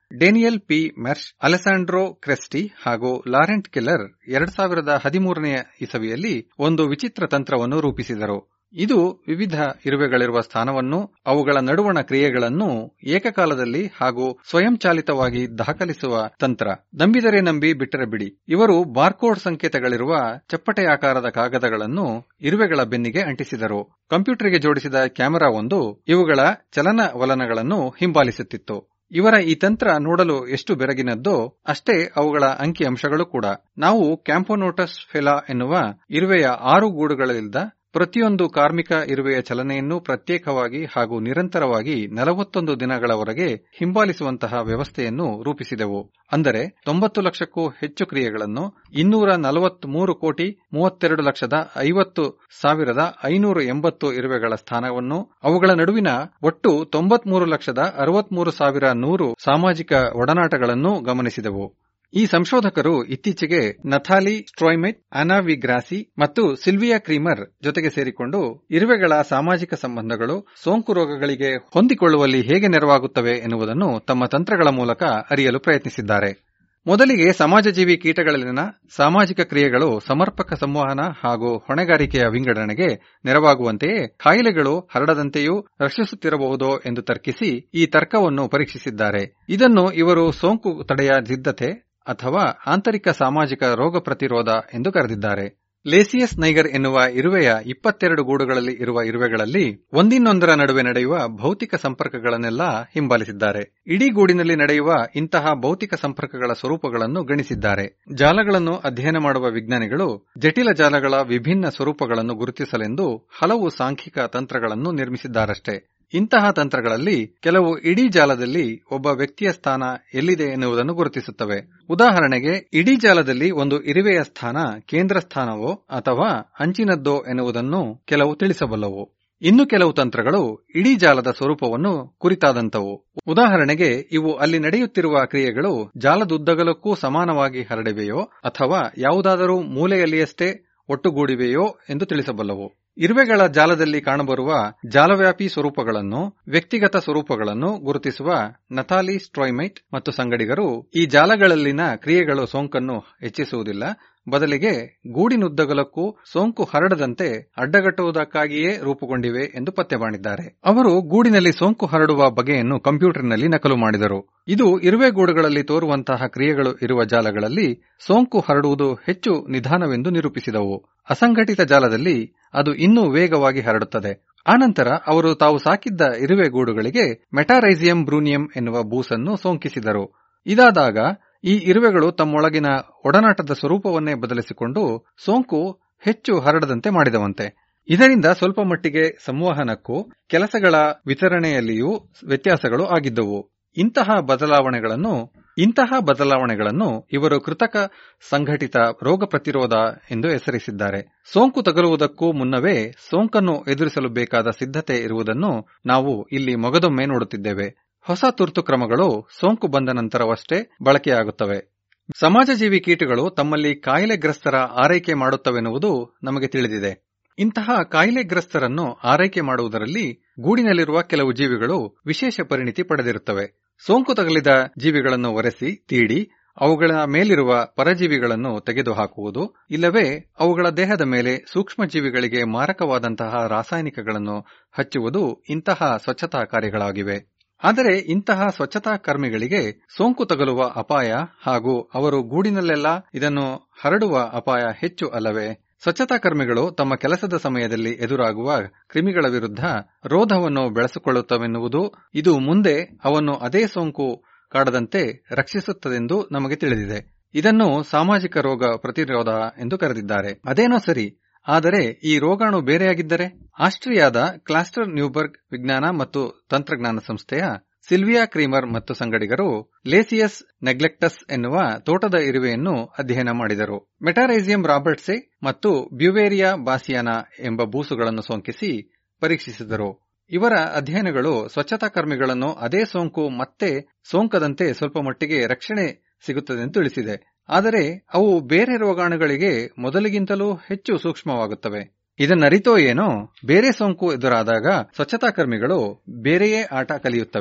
ಡೇನಿಯಲ್ ಪಿ ಮೆರ್ಶ್ ಅಲೆಸಾಂಡ್ರೋ ಕ್ರೆಸ್ಟಿ ಹಾಗೂ ಲಾರೆಂಟ್ ಕಿಲ್ಲರ್ ಎರಡ್ ಸಾವಿರದ ಹದಿಮೂರನೆಯ ಇಸವಿಯಲ್ಲಿ ಒಂದು ವಿಚಿತ್ರ ತಂತ್ರವನ್ನು ರೂಪಿಸಿದರು ಇದು ವಿವಿಧ ಇರುವೆಗಳಿರುವ ಸ್ಥಾನವನ್ನು ಅವುಗಳ ನಡುವಣ ಕ್ರಿಯೆಗಳನ್ನು ಏಕಕಾಲದಲ್ಲಿ ಹಾಗೂ ಸ್ವಯಂಚಾಲಿತವಾಗಿ ದಾಖಲಿಸುವ ತಂತ್ರ ನಂಬಿದರೆ ನಂಬಿ ಬಿಟ್ಟರೆ ಬಿಡಿ ಇವರು ಬಾರ್ಕೋಡ್ ಸಂಕೇತಗಳಿರುವ ಚಪ್ಪಟೆ ಆಕಾರದ ಕಾಗದಗಳನ್ನು ಇರುವೆಗಳ ಬೆನ್ನಿಗೆ ಅಂಟಿಸಿದರು ಕಂಪ್ಯೂಟರ್ಗೆ ಜೋಡಿಸಿದ ಕ್ಯಾಮೆರಾ ಒಂದು ಇವುಗಳ ಚಲನವಲನಗಳನ್ನು ಹಿಂಬಾಲಿಸುತ್ತಿತ್ತು ಇವರ ಈ ತಂತ್ರ ನೋಡಲು ಎಷ್ಟು ಬೆರಗಿನದ್ದೋ ಅಷ್ಟೇ ಅವುಗಳ ಅಂಕಿಅಂಶಗಳು ಕೂಡ ನಾವು ಕ್ಯಾಂಪೋನೋಟಸ್ ಫೆಲಾ ಎನ್ನುವ ಇರುವೆಯ ಆರು ಗೂಡುಗಳಿಂದ ಪ್ರತಿಯೊಂದು ಕಾರ್ಮಿಕ ಇರುವೆಯ ಚಲನೆಯನ್ನು ಪ್ರತ್ಯೇಕವಾಗಿ ಹಾಗೂ ನಿರಂತರವಾಗಿ ನಲವತ್ತೊಂದು ದಿನಗಳವರೆಗೆ ಹಿಂಬಾಲಿಸುವಂತಹ ವ್ಯವಸ್ಥೆಯನ್ನು ರೂಪಿಸಿದೆವು ಅಂದರೆ ತೊಂಬತ್ತು ಲಕ್ಷಕ್ಕೂ ಹೆಚ್ಚು ಕ್ರಿಯೆಗಳನ್ನು ಇನ್ನೂರ ನಲವತ್ಮೂರು ಕೋಟಿ ಮೂವತ್ತೆರಡು ಲಕ್ಷದ ಐವತ್ತು ಸಾವಿರದ ಐನೂರ ಎಂಬತ್ತು ಇರುವೆಗಳ ಸ್ಥಾನವನ್ನು ಅವುಗಳ ನಡುವಿನ ಒಟ್ಟು ತೊಂಬತ್ಮೂರು ಲಕ್ಷದ ಅರವತ್ಮೂರು ಸಾವಿರ ನೂರು ಸಾಮಾಜಿಕ ಒಡನಾಟಗಳನ್ನು ಗಮನಿಸಿದೆವು ಈ ಸಂಶೋಧಕರು ಇತ್ತೀಚೆಗೆ ನಥಾಲಿ ಸ್ಟ್ರೋಯ್ಮೆಟ್ ಅನಾವಿ ಗ್ರಾಸಿ ಮತ್ತು ಸಿಲ್ವಿಯಾ ಕ್ರೀಮರ್ ಜೊತೆಗೆ ಸೇರಿಕೊಂಡು ಇರುವೆಗಳ ಸಾಮಾಜಿಕ ಸಂಬಂಧಗಳು ಸೋಂಕು ರೋಗಗಳಿಗೆ ಹೊಂದಿಕೊಳ್ಳುವಲ್ಲಿ ಹೇಗೆ ನೆರವಾಗುತ್ತವೆ ಎನ್ನುವುದನ್ನು ತಮ್ಮ ತಂತ್ರಗಳ ಮೂಲಕ ಅರಿಯಲು ಪ್ರಯತ್ನಿಸಿದ್ದಾರೆ ಮೊದಲಿಗೆ ಸಮಾಜಜೀವಿ ಕೀಟಗಳಲ್ಲಿನ ಸಾಮಾಜಿಕ ಕ್ರಿಯೆಗಳು ಸಮರ್ಪಕ ಸಂವಹನ ಹಾಗೂ ಹೊಣೆಗಾರಿಕೆಯ ವಿಂಗಡಣೆಗೆ ನೆರವಾಗುವಂತೆಯೇ ಕಾಯಿಲೆಗಳು ಹರಡದಂತೆಯೂ ರಕ್ಷಿಸುತ್ತಿರಬಹುದೋ ಎಂದು ತರ್ಕಿಸಿ ಈ ತರ್ಕವನ್ನು ಪರೀಕ್ಷಿಸಿದ್ದಾರೆ ಇದನ್ನು ಇವರು ಸೋಂಕು ತಡೆಯ ಸಿದ್ಧತೆ ಅಥವಾ ಆಂತರಿಕ ಸಾಮಾಜಿಕ ರೋಗ ಪ್ರತಿರೋಧ ಎಂದು ಕರೆದಿದ್ದಾರೆ ಲೇಸಿಯಸ್ ನೈಗರ್ ಎನ್ನುವ ಇರುವೆಯ ಇಪ್ಪತ್ತೆರಡು ಗೂಡುಗಳಲ್ಲಿ ಇರುವ ಇರುವೆಗಳಲ್ಲಿ ಒಂದಿನ್ನೊಂದರ ನಡುವೆ ನಡೆಯುವ ಭೌತಿಕ ಸಂಪರ್ಕಗಳನ್ನೆಲ್ಲ ಹಿಂಬಾಲಿಸಿದ್ದಾರೆ ಇಡೀ ಗೂಡಿನಲ್ಲಿ ನಡೆಯುವ ಇಂತಹ ಭೌತಿಕ ಸಂಪರ್ಕಗಳ ಸ್ವರೂಪಗಳನ್ನು ಗಣಿಸಿದ್ದಾರೆ ಜಾಲಗಳನ್ನು ಅಧ್ಯಯನ ಮಾಡುವ ವಿಜ್ಞಾನಿಗಳು ಜಟಿಲ ಜಾಲಗಳ ವಿಭಿನ್ನ ಸ್ವರೂಪಗಳನ್ನು ಗುರುತಿಸಲೆಂದು ಹಲವು ಸಾಂಖ್ಯಿಕ ತಂತ್ರಗಳನ್ನು ನಿರ್ಮಿಸಿದ್ದಾರಷ್ಟೇ ಇಂತಹ ತಂತ್ರಗಳಲ್ಲಿ ಕೆಲವು ಇಡೀ ಜಾಲದಲ್ಲಿ ಒಬ್ಬ ವ್ಯಕ್ತಿಯ ಸ್ಥಾನ ಎಲ್ಲಿದೆ ಎನ್ನುವುದನ್ನು ಗುರುತಿಸುತ್ತವೆ ಉದಾಹರಣೆಗೆ ಇಡೀ ಜಾಲದಲ್ಲಿ ಒಂದು ಇರುವೆಯ ಸ್ಥಾನ ಕೇಂದ್ರ ಸ್ಥಾನವೋ ಅಥವಾ ಅಂಚಿನದ್ದೋ ಎನ್ನುವುದನ್ನು ಕೆಲವು ತಿಳಿಸಬಲ್ಲವು ಇನ್ನು ಕೆಲವು ತಂತ್ರಗಳು ಇಡೀ ಜಾಲದ ಸ್ವರೂಪವನ್ನು ಕುರಿತಾದಂತವು ಉದಾಹರಣೆಗೆ ಇವು ಅಲ್ಲಿ ನಡೆಯುತ್ತಿರುವ ಕ್ರಿಯೆಗಳು ಜಾಲದುದ್ದಗಲಕ್ಕೂ ಸಮಾನವಾಗಿ ಹರಡಿವೆಯೋ ಅಥವಾ ಯಾವುದಾದರೂ ಮೂಲೆಯಲ್ಲಿಯಷ್ಟೇ ಒಟ್ಟುಗೂಡಿವೆಯೋ ಎಂದು ತಿಳಿಸಬಲ್ಲವು ಇರುವೆಗಳ ಜಾಲದಲ್ಲಿ ಕಾಣಬರುವ ಜಾಲವ್ಯಾಪಿ ಸ್ವರೂಪಗಳನ್ನು ವ್ಯಕ್ತಿಗತ ಸ್ವರೂಪಗಳನ್ನು ಗುರುತಿಸುವ ನತಾಲಿ ಸ್ಟ್ರೋಯ್ಮೈಟ್ ಮತ್ತು ಸಂಗಡಿಗರು ಈ ಜಾಲಗಳಲ್ಲಿನ ಕ್ರಿಯೆಗಳು ಸೋಂಕನ್ನು ಹೆಚ್ಚಿಸುವುದಿಲ್ಲ ಬದಲಿಗೆ ಗೂಡಿನುದ್ದಗಲಕ್ಕೂ ಸೋಂಕು ಹರಡದಂತೆ ಅಡ್ಡಗಟ್ಟುವುದಕ್ಕಾಗಿಯೇ ರೂಪುಗೊಂಡಿವೆ ಎಂದು ಪತ್ತೆ ಮಾಡಿದ್ದಾರೆ ಅವರು ಗೂಡಿನಲ್ಲಿ ಸೋಂಕು ಹರಡುವ ಬಗೆಯನ್ನು ಕಂಪ್ಯೂಟರ್ನಲ್ಲಿ ನಕಲು ಮಾಡಿದರು ಇದು ಇರುವೆ ಗೂಡುಗಳಲ್ಲಿ ತೋರುವಂತಹ ಕ್ರಿಯೆಗಳು ಇರುವ ಜಾಲಗಳಲ್ಲಿ ಸೋಂಕು ಹರಡುವುದು ಹೆಚ್ಚು ನಿಧಾನವೆಂದು ನಿರೂಪಿಸಿದವು ಅಸಂಘಟಿತ ಜಾಲದಲ್ಲಿ ಅದು ಇನ್ನೂ ವೇಗವಾಗಿ ಹರಡುತ್ತದೆ ಆನಂತರ ಅವರು ತಾವು ಸಾಕಿದ್ದ ಇರುವೆ ಗೂಡುಗಳಿಗೆ ಮೆಟಾರೈಸಿಯಂ ಬ್ರೂನಿಯಂ ಎನ್ನುವ ಬೂಸನ್ನು ಸೋಂಕಿಸಿದರು ಇದಾದಾಗ ಈ ಇರುವೆಗಳು ತಮ್ಮೊಳಗಿನ ಒಡನಾಟದ ಸ್ವರೂಪವನ್ನೇ ಬದಲಿಸಿಕೊಂಡು ಸೋಂಕು ಹೆಚ್ಚು ಹರಡದಂತೆ ಮಾಡಿದವಂತೆ ಇದರಿಂದ ಸ್ವಲ್ಪ ಮಟ್ಟಿಗೆ ಸಂವಹನಕ್ಕೂ ಕೆಲಸಗಳ ವಿತರಣೆಯಲ್ಲಿಯೂ ವ್ಯತ್ಯಾಸಗಳು ಆಗಿದ್ದವು ಇಂತಹ ಬದಲಾವಣೆಗಳನ್ನು ಇಂತಹ ಬದಲಾವಣೆಗಳನ್ನು ಇವರು ಕೃತಕ ಸಂಘಟಿತ ರೋಗ ಪ್ರತಿರೋಧ ಎಂದು ಹೆಸರಿಸಿದ್ದಾರೆ ಸೋಂಕು ತಗುಲುವುದಕ್ಕೂ ಮುನ್ನವೇ ಸೋಂಕನ್ನು ಎದುರಿಸಲು ಬೇಕಾದ ಸಿದ್ಧತೆ ಇರುವುದನ್ನು ನಾವು ಇಲ್ಲಿ ಮೊಗದೊಮ್ಮೆ ನೋಡುತ್ತಿದ್ದೇವೆ ಹೊಸ ತುರ್ತು ಕ್ರಮಗಳು ಸೋಂಕು ಬಂದ ನಂತರವಷ್ಟೇ ಬಳಕೆಯಾಗುತ್ತವೆ ಸಮಾಜಜೀವಿ ಕೀಟಗಳು ತಮ್ಮಲ್ಲಿ ಕಾಯಿಲೆಗ್ರಸ್ತರ ಆರೈಕೆ ಮಾಡುತ್ತವೆನ್ನುವುದು ನಮಗೆ ತಿಳಿದಿದೆ ಇಂತಹ ಕಾಯಿಲೆಗ್ರಸ್ತರನ್ನು ಆರೈಕೆ ಮಾಡುವುದರಲ್ಲಿ ಗೂಡಿನಲ್ಲಿರುವ ಕೆಲವು ಜೀವಿಗಳು ವಿಶೇಷ ಪರಿಣಿತಿ ಪಡೆದಿರುತ್ತವೆ ಸೋಂಕು ತಗಲಿದ ಜೀವಿಗಳನ್ನು ಒರೆಸಿ ತೀಡಿ ಅವುಗಳ ಮೇಲಿರುವ ಪರಜೀವಿಗಳನ್ನು ತೆಗೆದುಹಾಕುವುದು ಇಲ್ಲವೇ ಅವುಗಳ ದೇಹದ ಮೇಲೆ ಸೂಕ್ಷ್ಮ ಜೀವಿಗಳಿಗೆ ಮಾರಕವಾದಂತಹ ರಾಸಾಯನಿಕಗಳನ್ನು ಹಚ್ಚುವುದು ಇಂತಹ ಸ್ವಚ್ಛತಾ ಕಾರ್ಯಗಳಾಗಿವೆ ಆದರೆ ಇಂತಹ ಸ್ವಚ್ಛತಾ ಕರ್ಮಿಗಳಿಗೆ ಸೋಂಕು ತಗಲುವ ಅಪಾಯ ಹಾಗೂ ಅವರು ಗೂಡಿನಲ್ಲೆಲ್ಲ ಇದನ್ನು ಹರಡುವ ಅಪಾಯ ಹೆಚ್ಚು ಅಲ್ಲವೇ ಸ್ವಚ್ಛತಾ ಕರ್ಮಿಗಳು ತಮ್ಮ ಕೆಲಸದ ಸಮಯದಲ್ಲಿ ಎದುರಾಗುವ ಕ್ರಿಮಿಗಳ ವಿರುದ್ಧ ರೋಧವನ್ನು ಬೆಳೆಸಿಕೊಳ್ಳುತ್ತವೆನ್ನುವುದು ಇದು ಮುಂದೆ ಅವನ್ನು ಅದೇ ಸೋಂಕು ಕಾಡದಂತೆ ರಕ್ಷಿಸುತ್ತದೆಂದು ನಮಗೆ ತಿಳಿದಿದೆ ಇದನ್ನು ಸಾಮಾಜಿಕ ರೋಗ ಪ್ರತಿರೋಧ ಎಂದು ಕರೆದಿದ್ದಾರೆ ಅದೇನೋ ಸರಿ ಆದರೆ ಈ ರೋಗಾಣು ಬೇರೆಯಾಗಿದ್ದರೆ ಆಸ್ಟ್ರಿಯಾದ ಕ್ಲಾಸ್ಟರ್ ನ್ಯೂಬರ್ಗ್ ವಿಜ್ಞಾನ ಮತ್ತು ತಂತ್ರಜ್ಞಾನ ಸಂಸ್ಥೆಯ ಸಿಲ್ವಿಯಾ ಕ್ರೀಮರ್ ಮತ್ತು ಸಂಗಡಿಗರು ಲೇಸಿಯಸ್ ನೆಗ್ಲೆಕ್ಟಸ್ ಎನ್ನುವ ತೋಟದ ಇರುವೆಯನ್ನು ಅಧ್ಯಯನ ಮಾಡಿದರು ಮೆಟಾರೈಸಿಯಂ ರಾಬರ್ಟ್ಸೆ ಮತ್ತು ಬ್ಯುವೇರಿಯಾ ಬಾಸಿಯಾನ ಎಂಬ ಬೂಸುಗಳನ್ನು ಸೋಂಕಿಸಿ ಪರೀಕ್ಷಿಸಿದರು ಇವರ ಅಧ್ಯಯನಗಳು ಸ್ವಚ್ಛತಾ ಕರ್ಮಿಗಳನ್ನು ಅದೇ ಸೋಂಕು ಮತ್ತೆ ಸೋಂಕದಂತೆ ಸ್ವಲ್ಪ ಮಟ್ಟಿಗೆ ರಕ್ಷಣೆ ಸಿಗುತ್ತದೆಂದು ತಿಳಿಸಿದೆ ಆದರೆ ಅವು ಬೇರೆ ರೋಗಾಣುಗಳಿಗೆ ಮೊದಲಿಗಿಂತಲೂ ಹೆಚ್ಚು ಸೂಕ್ಷ್ಮವಾಗುತ್ತವೆ ಇದನ್ನರಿತೋ ಏನೋ ಬೇರೆ ಸೋಂಕು ಎದುರಾದಾಗ ಸ್ವಚ್ಛತಾ ಕರ್ಮಿಗಳು ಬೇರೆಯೇ ಆಟ ಕಲಿಯುತ್ತವೆ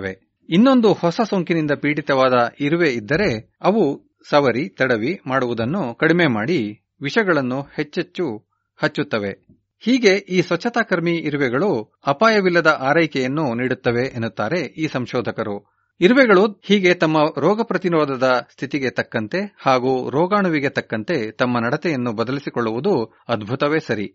ಇನ್ನೊಂದು ಹೊಸ ಸೋಂಕಿನಿಂದ ಪೀಡಿತವಾದ ಇರುವೆ ಇದ್ದರೆ ಅವು ಸವರಿ ತಡವಿ ಮಾಡುವುದನ್ನು ಕಡಿಮೆ ಮಾಡಿ ವಿಷಗಳನ್ನು ಹೆಚ್ಚೆಚ್ಚು ಹಚ್ಚುತ್ತವೆ ಹೀಗೆ ಈ ಸ್ವಚ್ಛತಾಕರ್ಮಿ ಇರುವೆಗಳು ಅಪಾಯವಿಲ್ಲದ ಆರೈಕೆಯನ್ನು ನೀಡುತ್ತವೆ ಎನ್ನುತ್ತಾರೆ ಈ ಸಂಶೋಧಕರು ಇರುವೆಗಳು ಹೀಗೆ ತಮ್ಮ ರೋಗ ಪ್ರತಿರೋಧದ ಸ್ಥಿತಿಗೆ ತಕ್ಕಂತೆ ಹಾಗೂ ರೋಗಾಣುವಿಗೆ ತಕ್ಕಂತೆ ತಮ್ಮ ನಡತೆಯನ್ನು ಬದಲಿಸಿಕೊಳ್ಳುವುದು ಅದ್ಭುತವೇ ಸರಿ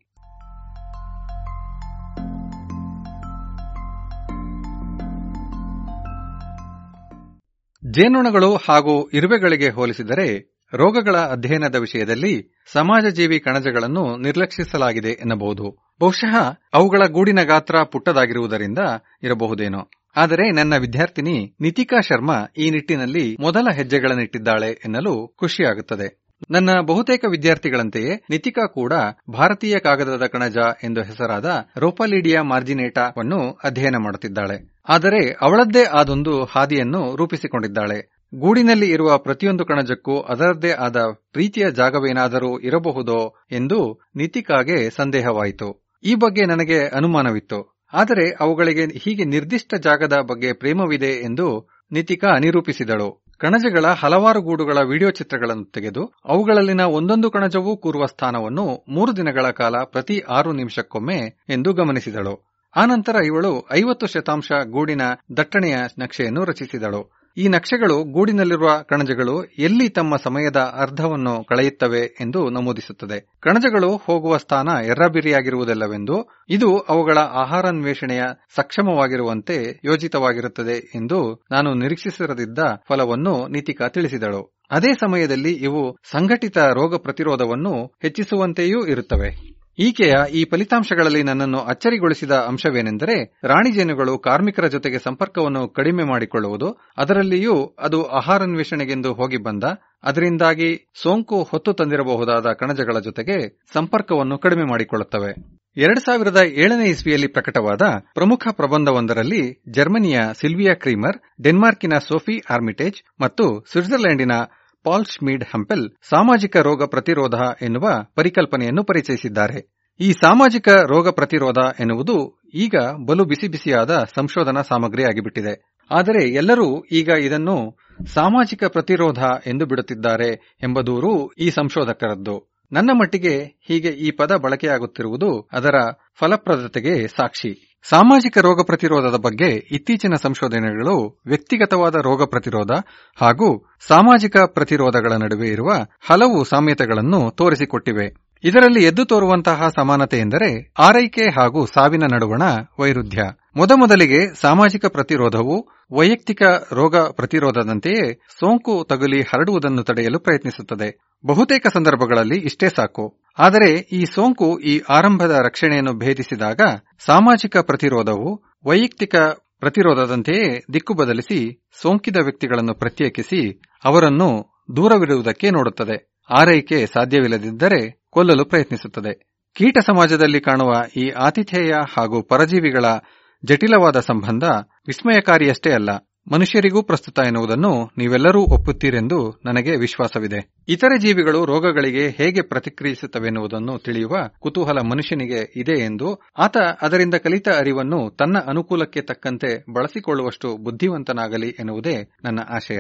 ಜೇನುಣಗಳು ಹಾಗೂ ಇರುವೆಗಳಿಗೆ ಹೋಲಿಸಿದರೆ ರೋಗಗಳ ಅಧ್ಯಯನದ ವಿಷಯದಲ್ಲಿ ಸಮಾಜಜೀವಿ ಕಣಜಗಳನ್ನು ನಿರ್ಲಕ್ಷಿಸಲಾಗಿದೆ ಎನ್ನಬಹುದು ಬಹುಶಃ ಅವುಗಳ ಗೂಡಿನ ಗಾತ್ರ ಪುಟ್ಟದಾಗಿರುವುದರಿಂದ ಇರಬಹುದೇನೋ ಆದರೆ ನನ್ನ ವಿದ್ಯಾರ್ಥಿನಿ ನಿತಿಕಾ ಶರ್ಮಾ ಈ ನಿಟ್ಟಿನಲ್ಲಿ ಮೊದಲ ಹೆಜ್ಜೆಗಳನ್ನಿಟ್ಟಿದ್ದಾಳೆ ಎನ್ನಲು ಖುಷಿಯಾಗುತ್ತದೆ ನನ್ನ ಬಹುತೇಕ ವಿದ್ಯಾರ್ಥಿಗಳಂತೆಯೇ ನಿತಿಕಾ ಕೂಡ ಭಾರತೀಯ ಕಾಗದದ ಕಣಜ ಎಂದು ಹೆಸರಾದ ರೋಪಾಲಿಡಿಯಾ ಮಾರ್ಜಿನೇಟಾವನ್ನು ಅಧ್ಯಯನ ಮಾಡುತ್ತಿದ್ದಾಳೆ ಆದರೆ ಅವಳದ್ದೇ ಆದೊಂದು ಹಾದಿಯನ್ನು ರೂಪಿಸಿಕೊಂಡಿದ್ದಾಳೆ ಗೂಡಿನಲ್ಲಿ ಇರುವ ಪ್ರತಿಯೊಂದು ಕಣಜಕ್ಕೂ ಅದರದ್ದೇ ಆದ ಪ್ರೀತಿಯ ಜಾಗವೇನಾದರೂ ಇರಬಹುದೋ ಎಂದು ನಿತಿಕಾಗೆ ಸಂದೇಹವಾಯಿತು ಈ ಬಗ್ಗೆ ನನಗೆ ಅನುಮಾನವಿತ್ತು ಆದರೆ ಅವುಗಳಿಗೆ ಹೀಗೆ ನಿರ್ದಿಷ್ಟ ಜಾಗದ ಬಗ್ಗೆ ಪ್ರೇಮವಿದೆ ಎಂದು ನಿತಿಕಾ ನಿರೂಪಿಸಿದಳು ಕಣಜಗಳ ಹಲವಾರು ಗೂಡುಗಳ ವಿಡಿಯೋ ಚಿತ್ರಗಳನ್ನು ತೆಗೆದು ಅವುಗಳಲ್ಲಿನ ಒಂದೊಂದು ಕಣಜವೂ ಕೂರುವ ಸ್ಥಾನವನ್ನು ಮೂರು ದಿನಗಳ ಕಾಲ ಪ್ರತಿ ಆರು ನಿಮಿಷಕ್ಕೊಮ್ಮೆ ಎಂದು ಗಮನಿಸಿದಳು ಆನಂತರ ಇವಳು ಐವತ್ತು ಶತಾಂಶ ಗೂಡಿನ ದಟ್ಟಣೆಯ ನಕ್ಷೆಯನ್ನು ರಚಿಸಿದಳು ಈ ನಕ್ಷೆಗಳು ಗೂಡಿನಲ್ಲಿರುವ ಕಣಜಗಳು ಎಲ್ಲಿ ತಮ್ಮ ಸಮಯದ ಅರ್ಧವನ್ನು ಕಳೆಯುತ್ತವೆ ಎಂದು ನಮೂದಿಸುತ್ತದೆ ಕಣಜಗಳು ಹೋಗುವ ಸ್ಥಾನ ಎರ್ರಬಿರಿಯಾಗಿರುವುದಿಲ್ಲವೆಂದು ಇದು ಅವುಗಳ ಆಹಾರಾನ್ವೇಷಣೆಯ ಸಕ್ಷಮವಾಗಿರುವಂತೆ ಯೋಜಿತವಾಗಿರುತ್ತದೆ ಎಂದು ನಾನು ನಿರೀಕ್ಷಿಸಿರದಿದ್ದ ಫಲವನ್ನು ನೀತಿಕಾ ತಿಳಿಸಿದಳು ಅದೇ ಸಮಯದಲ್ಲಿ ಇವು ಸಂಘಟಿತ ರೋಗ ಪ್ರತಿರೋಧವನ್ನು ಹೆಚ್ಚಿಸುವಂತೆಯೂ ಇರುತ್ತವೆ ಈಕೆಯ ಈ ಫಲಿತಾಂಶಗಳಲ್ಲಿ ನನ್ನನ್ನು ಅಚ್ಚರಿಗೊಳಿಸಿದ ಅಂಶವೇನೆಂದರೆ ರಾಣಿಜೇನುಗಳು ಕಾರ್ಮಿಕರ ಜೊತೆಗೆ ಸಂಪರ್ಕವನ್ನು ಕಡಿಮೆ ಮಾಡಿಕೊಳ್ಳುವುದು ಅದರಲ್ಲಿಯೂ ಅದು ಆಹಾರಾನ್ವೇಷಣೆಗೆಂದು ಹೋಗಿ ಬಂದ ಅದರಿಂದಾಗಿ ಸೋಂಕು ಹೊತ್ತು ತಂದಿರಬಹುದಾದ ಕಣಜಗಳ ಜೊತೆಗೆ ಸಂಪರ್ಕವನ್ನು ಕಡಿಮೆ ಮಾಡಿಕೊಳ್ಳುತ್ತವೆ ಎರಡು ಸಾವಿರದ ಏಳನೇ ಇಸ್ವಿಯಲ್ಲಿ ಪ್ರಕಟವಾದ ಪ್ರಮುಖ ಪ್ರಬಂಧವೊಂದರಲ್ಲಿ ಜರ್ಮನಿಯ ಸಿಲ್ವಿಯಾ ಕ್ರೀಮರ್ ಡೆನ್ಮಾರ್ಕಿನ ಸೋಫಿ ಆರ್ಮಿಟೇಜ್ ಮತ್ತು ಸ್ವಿಟ್ಜರ್ಲೆಂಡಿನ ಪಾಲ್ ಶ್ಮೀಡ್ ಹಂಪೆಲ್ ಸಾಮಾಜಿಕ ರೋಗ ಪ್ರತಿರೋಧ ಎನ್ನುವ ಪರಿಕಲ್ಪನೆಯನ್ನು ಪರಿಚಯಿಸಿದ್ದಾರೆ ಈ ಸಾಮಾಜಿಕ ರೋಗ ಪ್ರತಿರೋಧ ಎನ್ನುವುದು ಈಗ ಬಲು ಬಿಸಿ ಬಿಸಿಯಾದ ಸಂಶೋಧನಾ ಸಾಮಗ್ರಿಯಾಗಿಬಿಟ್ಟಿದೆ ಆದರೆ ಎಲ್ಲರೂ ಈಗ ಇದನ್ನು ಸಾಮಾಜಿಕ ಪ್ರತಿರೋಧ ಎಂದು ಬಿಡುತ್ತಿದ್ದಾರೆ ಎಂಬ ದೂರು ಈ ಸಂಶೋಧಕರದ್ದು ನನ್ನ ಮಟ್ಟಿಗೆ ಹೀಗೆ ಈ ಪದ ಬಳಕೆಯಾಗುತ್ತಿರುವುದು ಅದರ ಫಲಪ್ರದತೆಗೆ ಸಾಕ್ಷಿ ಸಾಮಾಜಿಕ ರೋಗ ಪ್ರತಿರೋಧದ ಬಗ್ಗೆ ಇತ್ತೀಚಿನ ಸಂಶೋಧನೆಗಳು ವ್ಯಕ್ತಿಗತವಾದ ರೋಗ ಪ್ರತಿರೋಧ ಹಾಗೂ ಸಾಮಾಜಿಕ ಪ್ರತಿರೋಧಗಳ ನಡುವೆ ಇರುವ ಹಲವು ಸಾಮ್ಯತೆಗಳನ್ನು ತೋರಿಸಿಕೊಟ್ಟಿವೆ ಇದರಲ್ಲಿ ಎದ್ದು ತೋರುವಂತಹ ಸಮಾನತೆ ಎಂದರೆ ಆರೈಕೆ ಹಾಗೂ ಸಾವಿನ ನಡುವಣ ವೈರುಧ್ಯ ಮೊದಮೊದಲಿಗೆ ಸಾಮಾಜಿಕ ಪ್ರತಿರೋಧವು ವೈಯಕ್ತಿಕ ರೋಗ ಪ್ರತಿರೋಧದಂತೆಯೇ ಸೋಂಕು ತಗುಲಿ ಹರಡುವುದನ್ನು ತಡೆಯಲು ಪ್ರಯತ್ನಿಸುತ್ತದೆ ಬಹುತೇಕ ಸಂದರ್ಭಗಳಲ್ಲಿ ಇಷ್ಟೇ ಸಾಕು ಆದರೆ ಈ ಸೋಂಕು ಈ ಆರಂಭದ ರಕ್ಷಣೆಯನ್ನು ಭೇದಿಸಿದಾಗ ಸಾಮಾಜಿಕ ಪ್ರತಿರೋಧವು ವೈಯಕ್ತಿಕ ಪ್ರತಿರೋಧದಂತೆಯೇ ದಿಕ್ಕು ಬದಲಿಸಿ ಸೋಂಕಿತ ವ್ಯಕ್ತಿಗಳನ್ನು ಪ್ರತ್ಯೇಕಿಸಿ ಅವರನ್ನು ದೂರವಿಡುವುದಕ್ಕೆ ನೋಡುತ್ತದೆ ಆರೈಕೆ ಸಾಧ್ಯವಿಲ್ಲದಿದ್ದರೆ ಕೊಲ್ಲಲು ಪ್ರಯತ್ನಿಸುತ್ತದೆ ಕೀಟ ಸಮಾಜದಲ್ಲಿ ಕಾಣುವ ಈ ಆತಿಥೇಯ ಹಾಗೂ ಪರಜೀವಿಗಳ ಜಟಿಲವಾದ ಸಂಬಂಧ ವಿಸ್ಮಯಕಾರಿಯಷ್ಟೇ ಅಲ್ಲ ಮನುಷ್ಯರಿಗೂ ಪ್ರಸ್ತುತ ಎನ್ನುವುದನ್ನು ನೀವೆಲ್ಲರೂ ಒಪ್ಪುತ್ತೀರೆಂದು ನನಗೆ ವಿಶ್ವಾಸವಿದೆ ಇತರೆ ಜೀವಿಗಳು ರೋಗಗಳಿಗೆ ಹೇಗೆ ಪ್ರತಿಕ್ರಿಯಿಸುತ್ತವೆನ್ನುವುದನ್ನು ತಿಳಿಯುವ ಕುತೂಹಲ ಮನುಷ್ಯನಿಗೆ ಇದೆ ಎಂದು ಆತ ಅದರಿಂದ ಕಲಿತ ಅರಿವನ್ನು ತನ್ನ ಅನುಕೂಲಕ್ಕೆ ತಕ್ಕಂತೆ ಬಳಸಿಕೊಳ್ಳುವಷ್ಟು ಬುದ್ಧಿವಂತನಾಗಲಿ ಎನ್ನುವುದೇ ನನ್ನ ಆಶಯ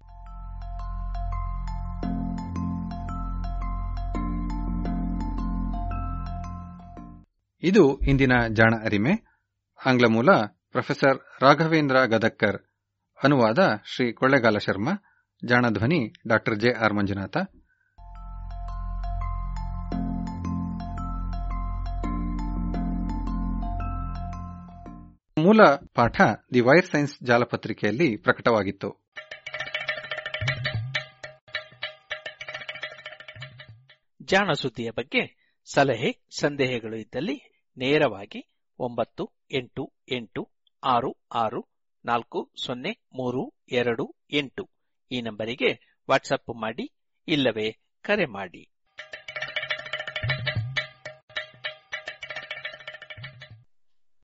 ಇದು ಇಂದಿನ ಜಾಣ ಅರಿಮೆ ಆಂಗ್ಲ ಮೂಲ ಪ್ರೊಫೆಸರ್ ರಾಘವೇಂದ್ರ ಗದಕ್ಕರ್ ಅನುವಾದ ಶ್ರೀ ಕೊಳ್ಳೆಗಾಲ ಶರ್ಮಾ ಜಾಣ ಧ್ವನಿ ಡಾಕ್ಟರ್ ಜೆ ಆರ್ ಮಂಜುನಾಥ ಮೂಲ ಪಾಠ ದಿ ವೈರ್ ಸೈನ್ಸ್ ಜಾಲಪತ್ರಿಕೆಯಲ್ಲಿ ಪ್ರಕಟವಾಗಿತ್ತು ಜಾಣ ಸುದ್ದಿಯ ಬಗ್ಗೆ ಸಲಹೆ ಸಂದೇಹಗಳು ಇದ್ದಲ್ಲಿ ನೇರವಾಗಿ ಒಂಬತ್ತು ಎಂಟು ಎಂಟು ಆರು ಆರು ನಾಲ್ಕು ಸೊನ್ನೆ ಮೂರು ಎರಡು ಎಂಟು ಈ ನಂಬರಿಗೆ ವಾಟ್ಸಪ್ ಮಾಡಿ ಇಲ್ಲವೇ ಕರೆ ಮಾಡಿ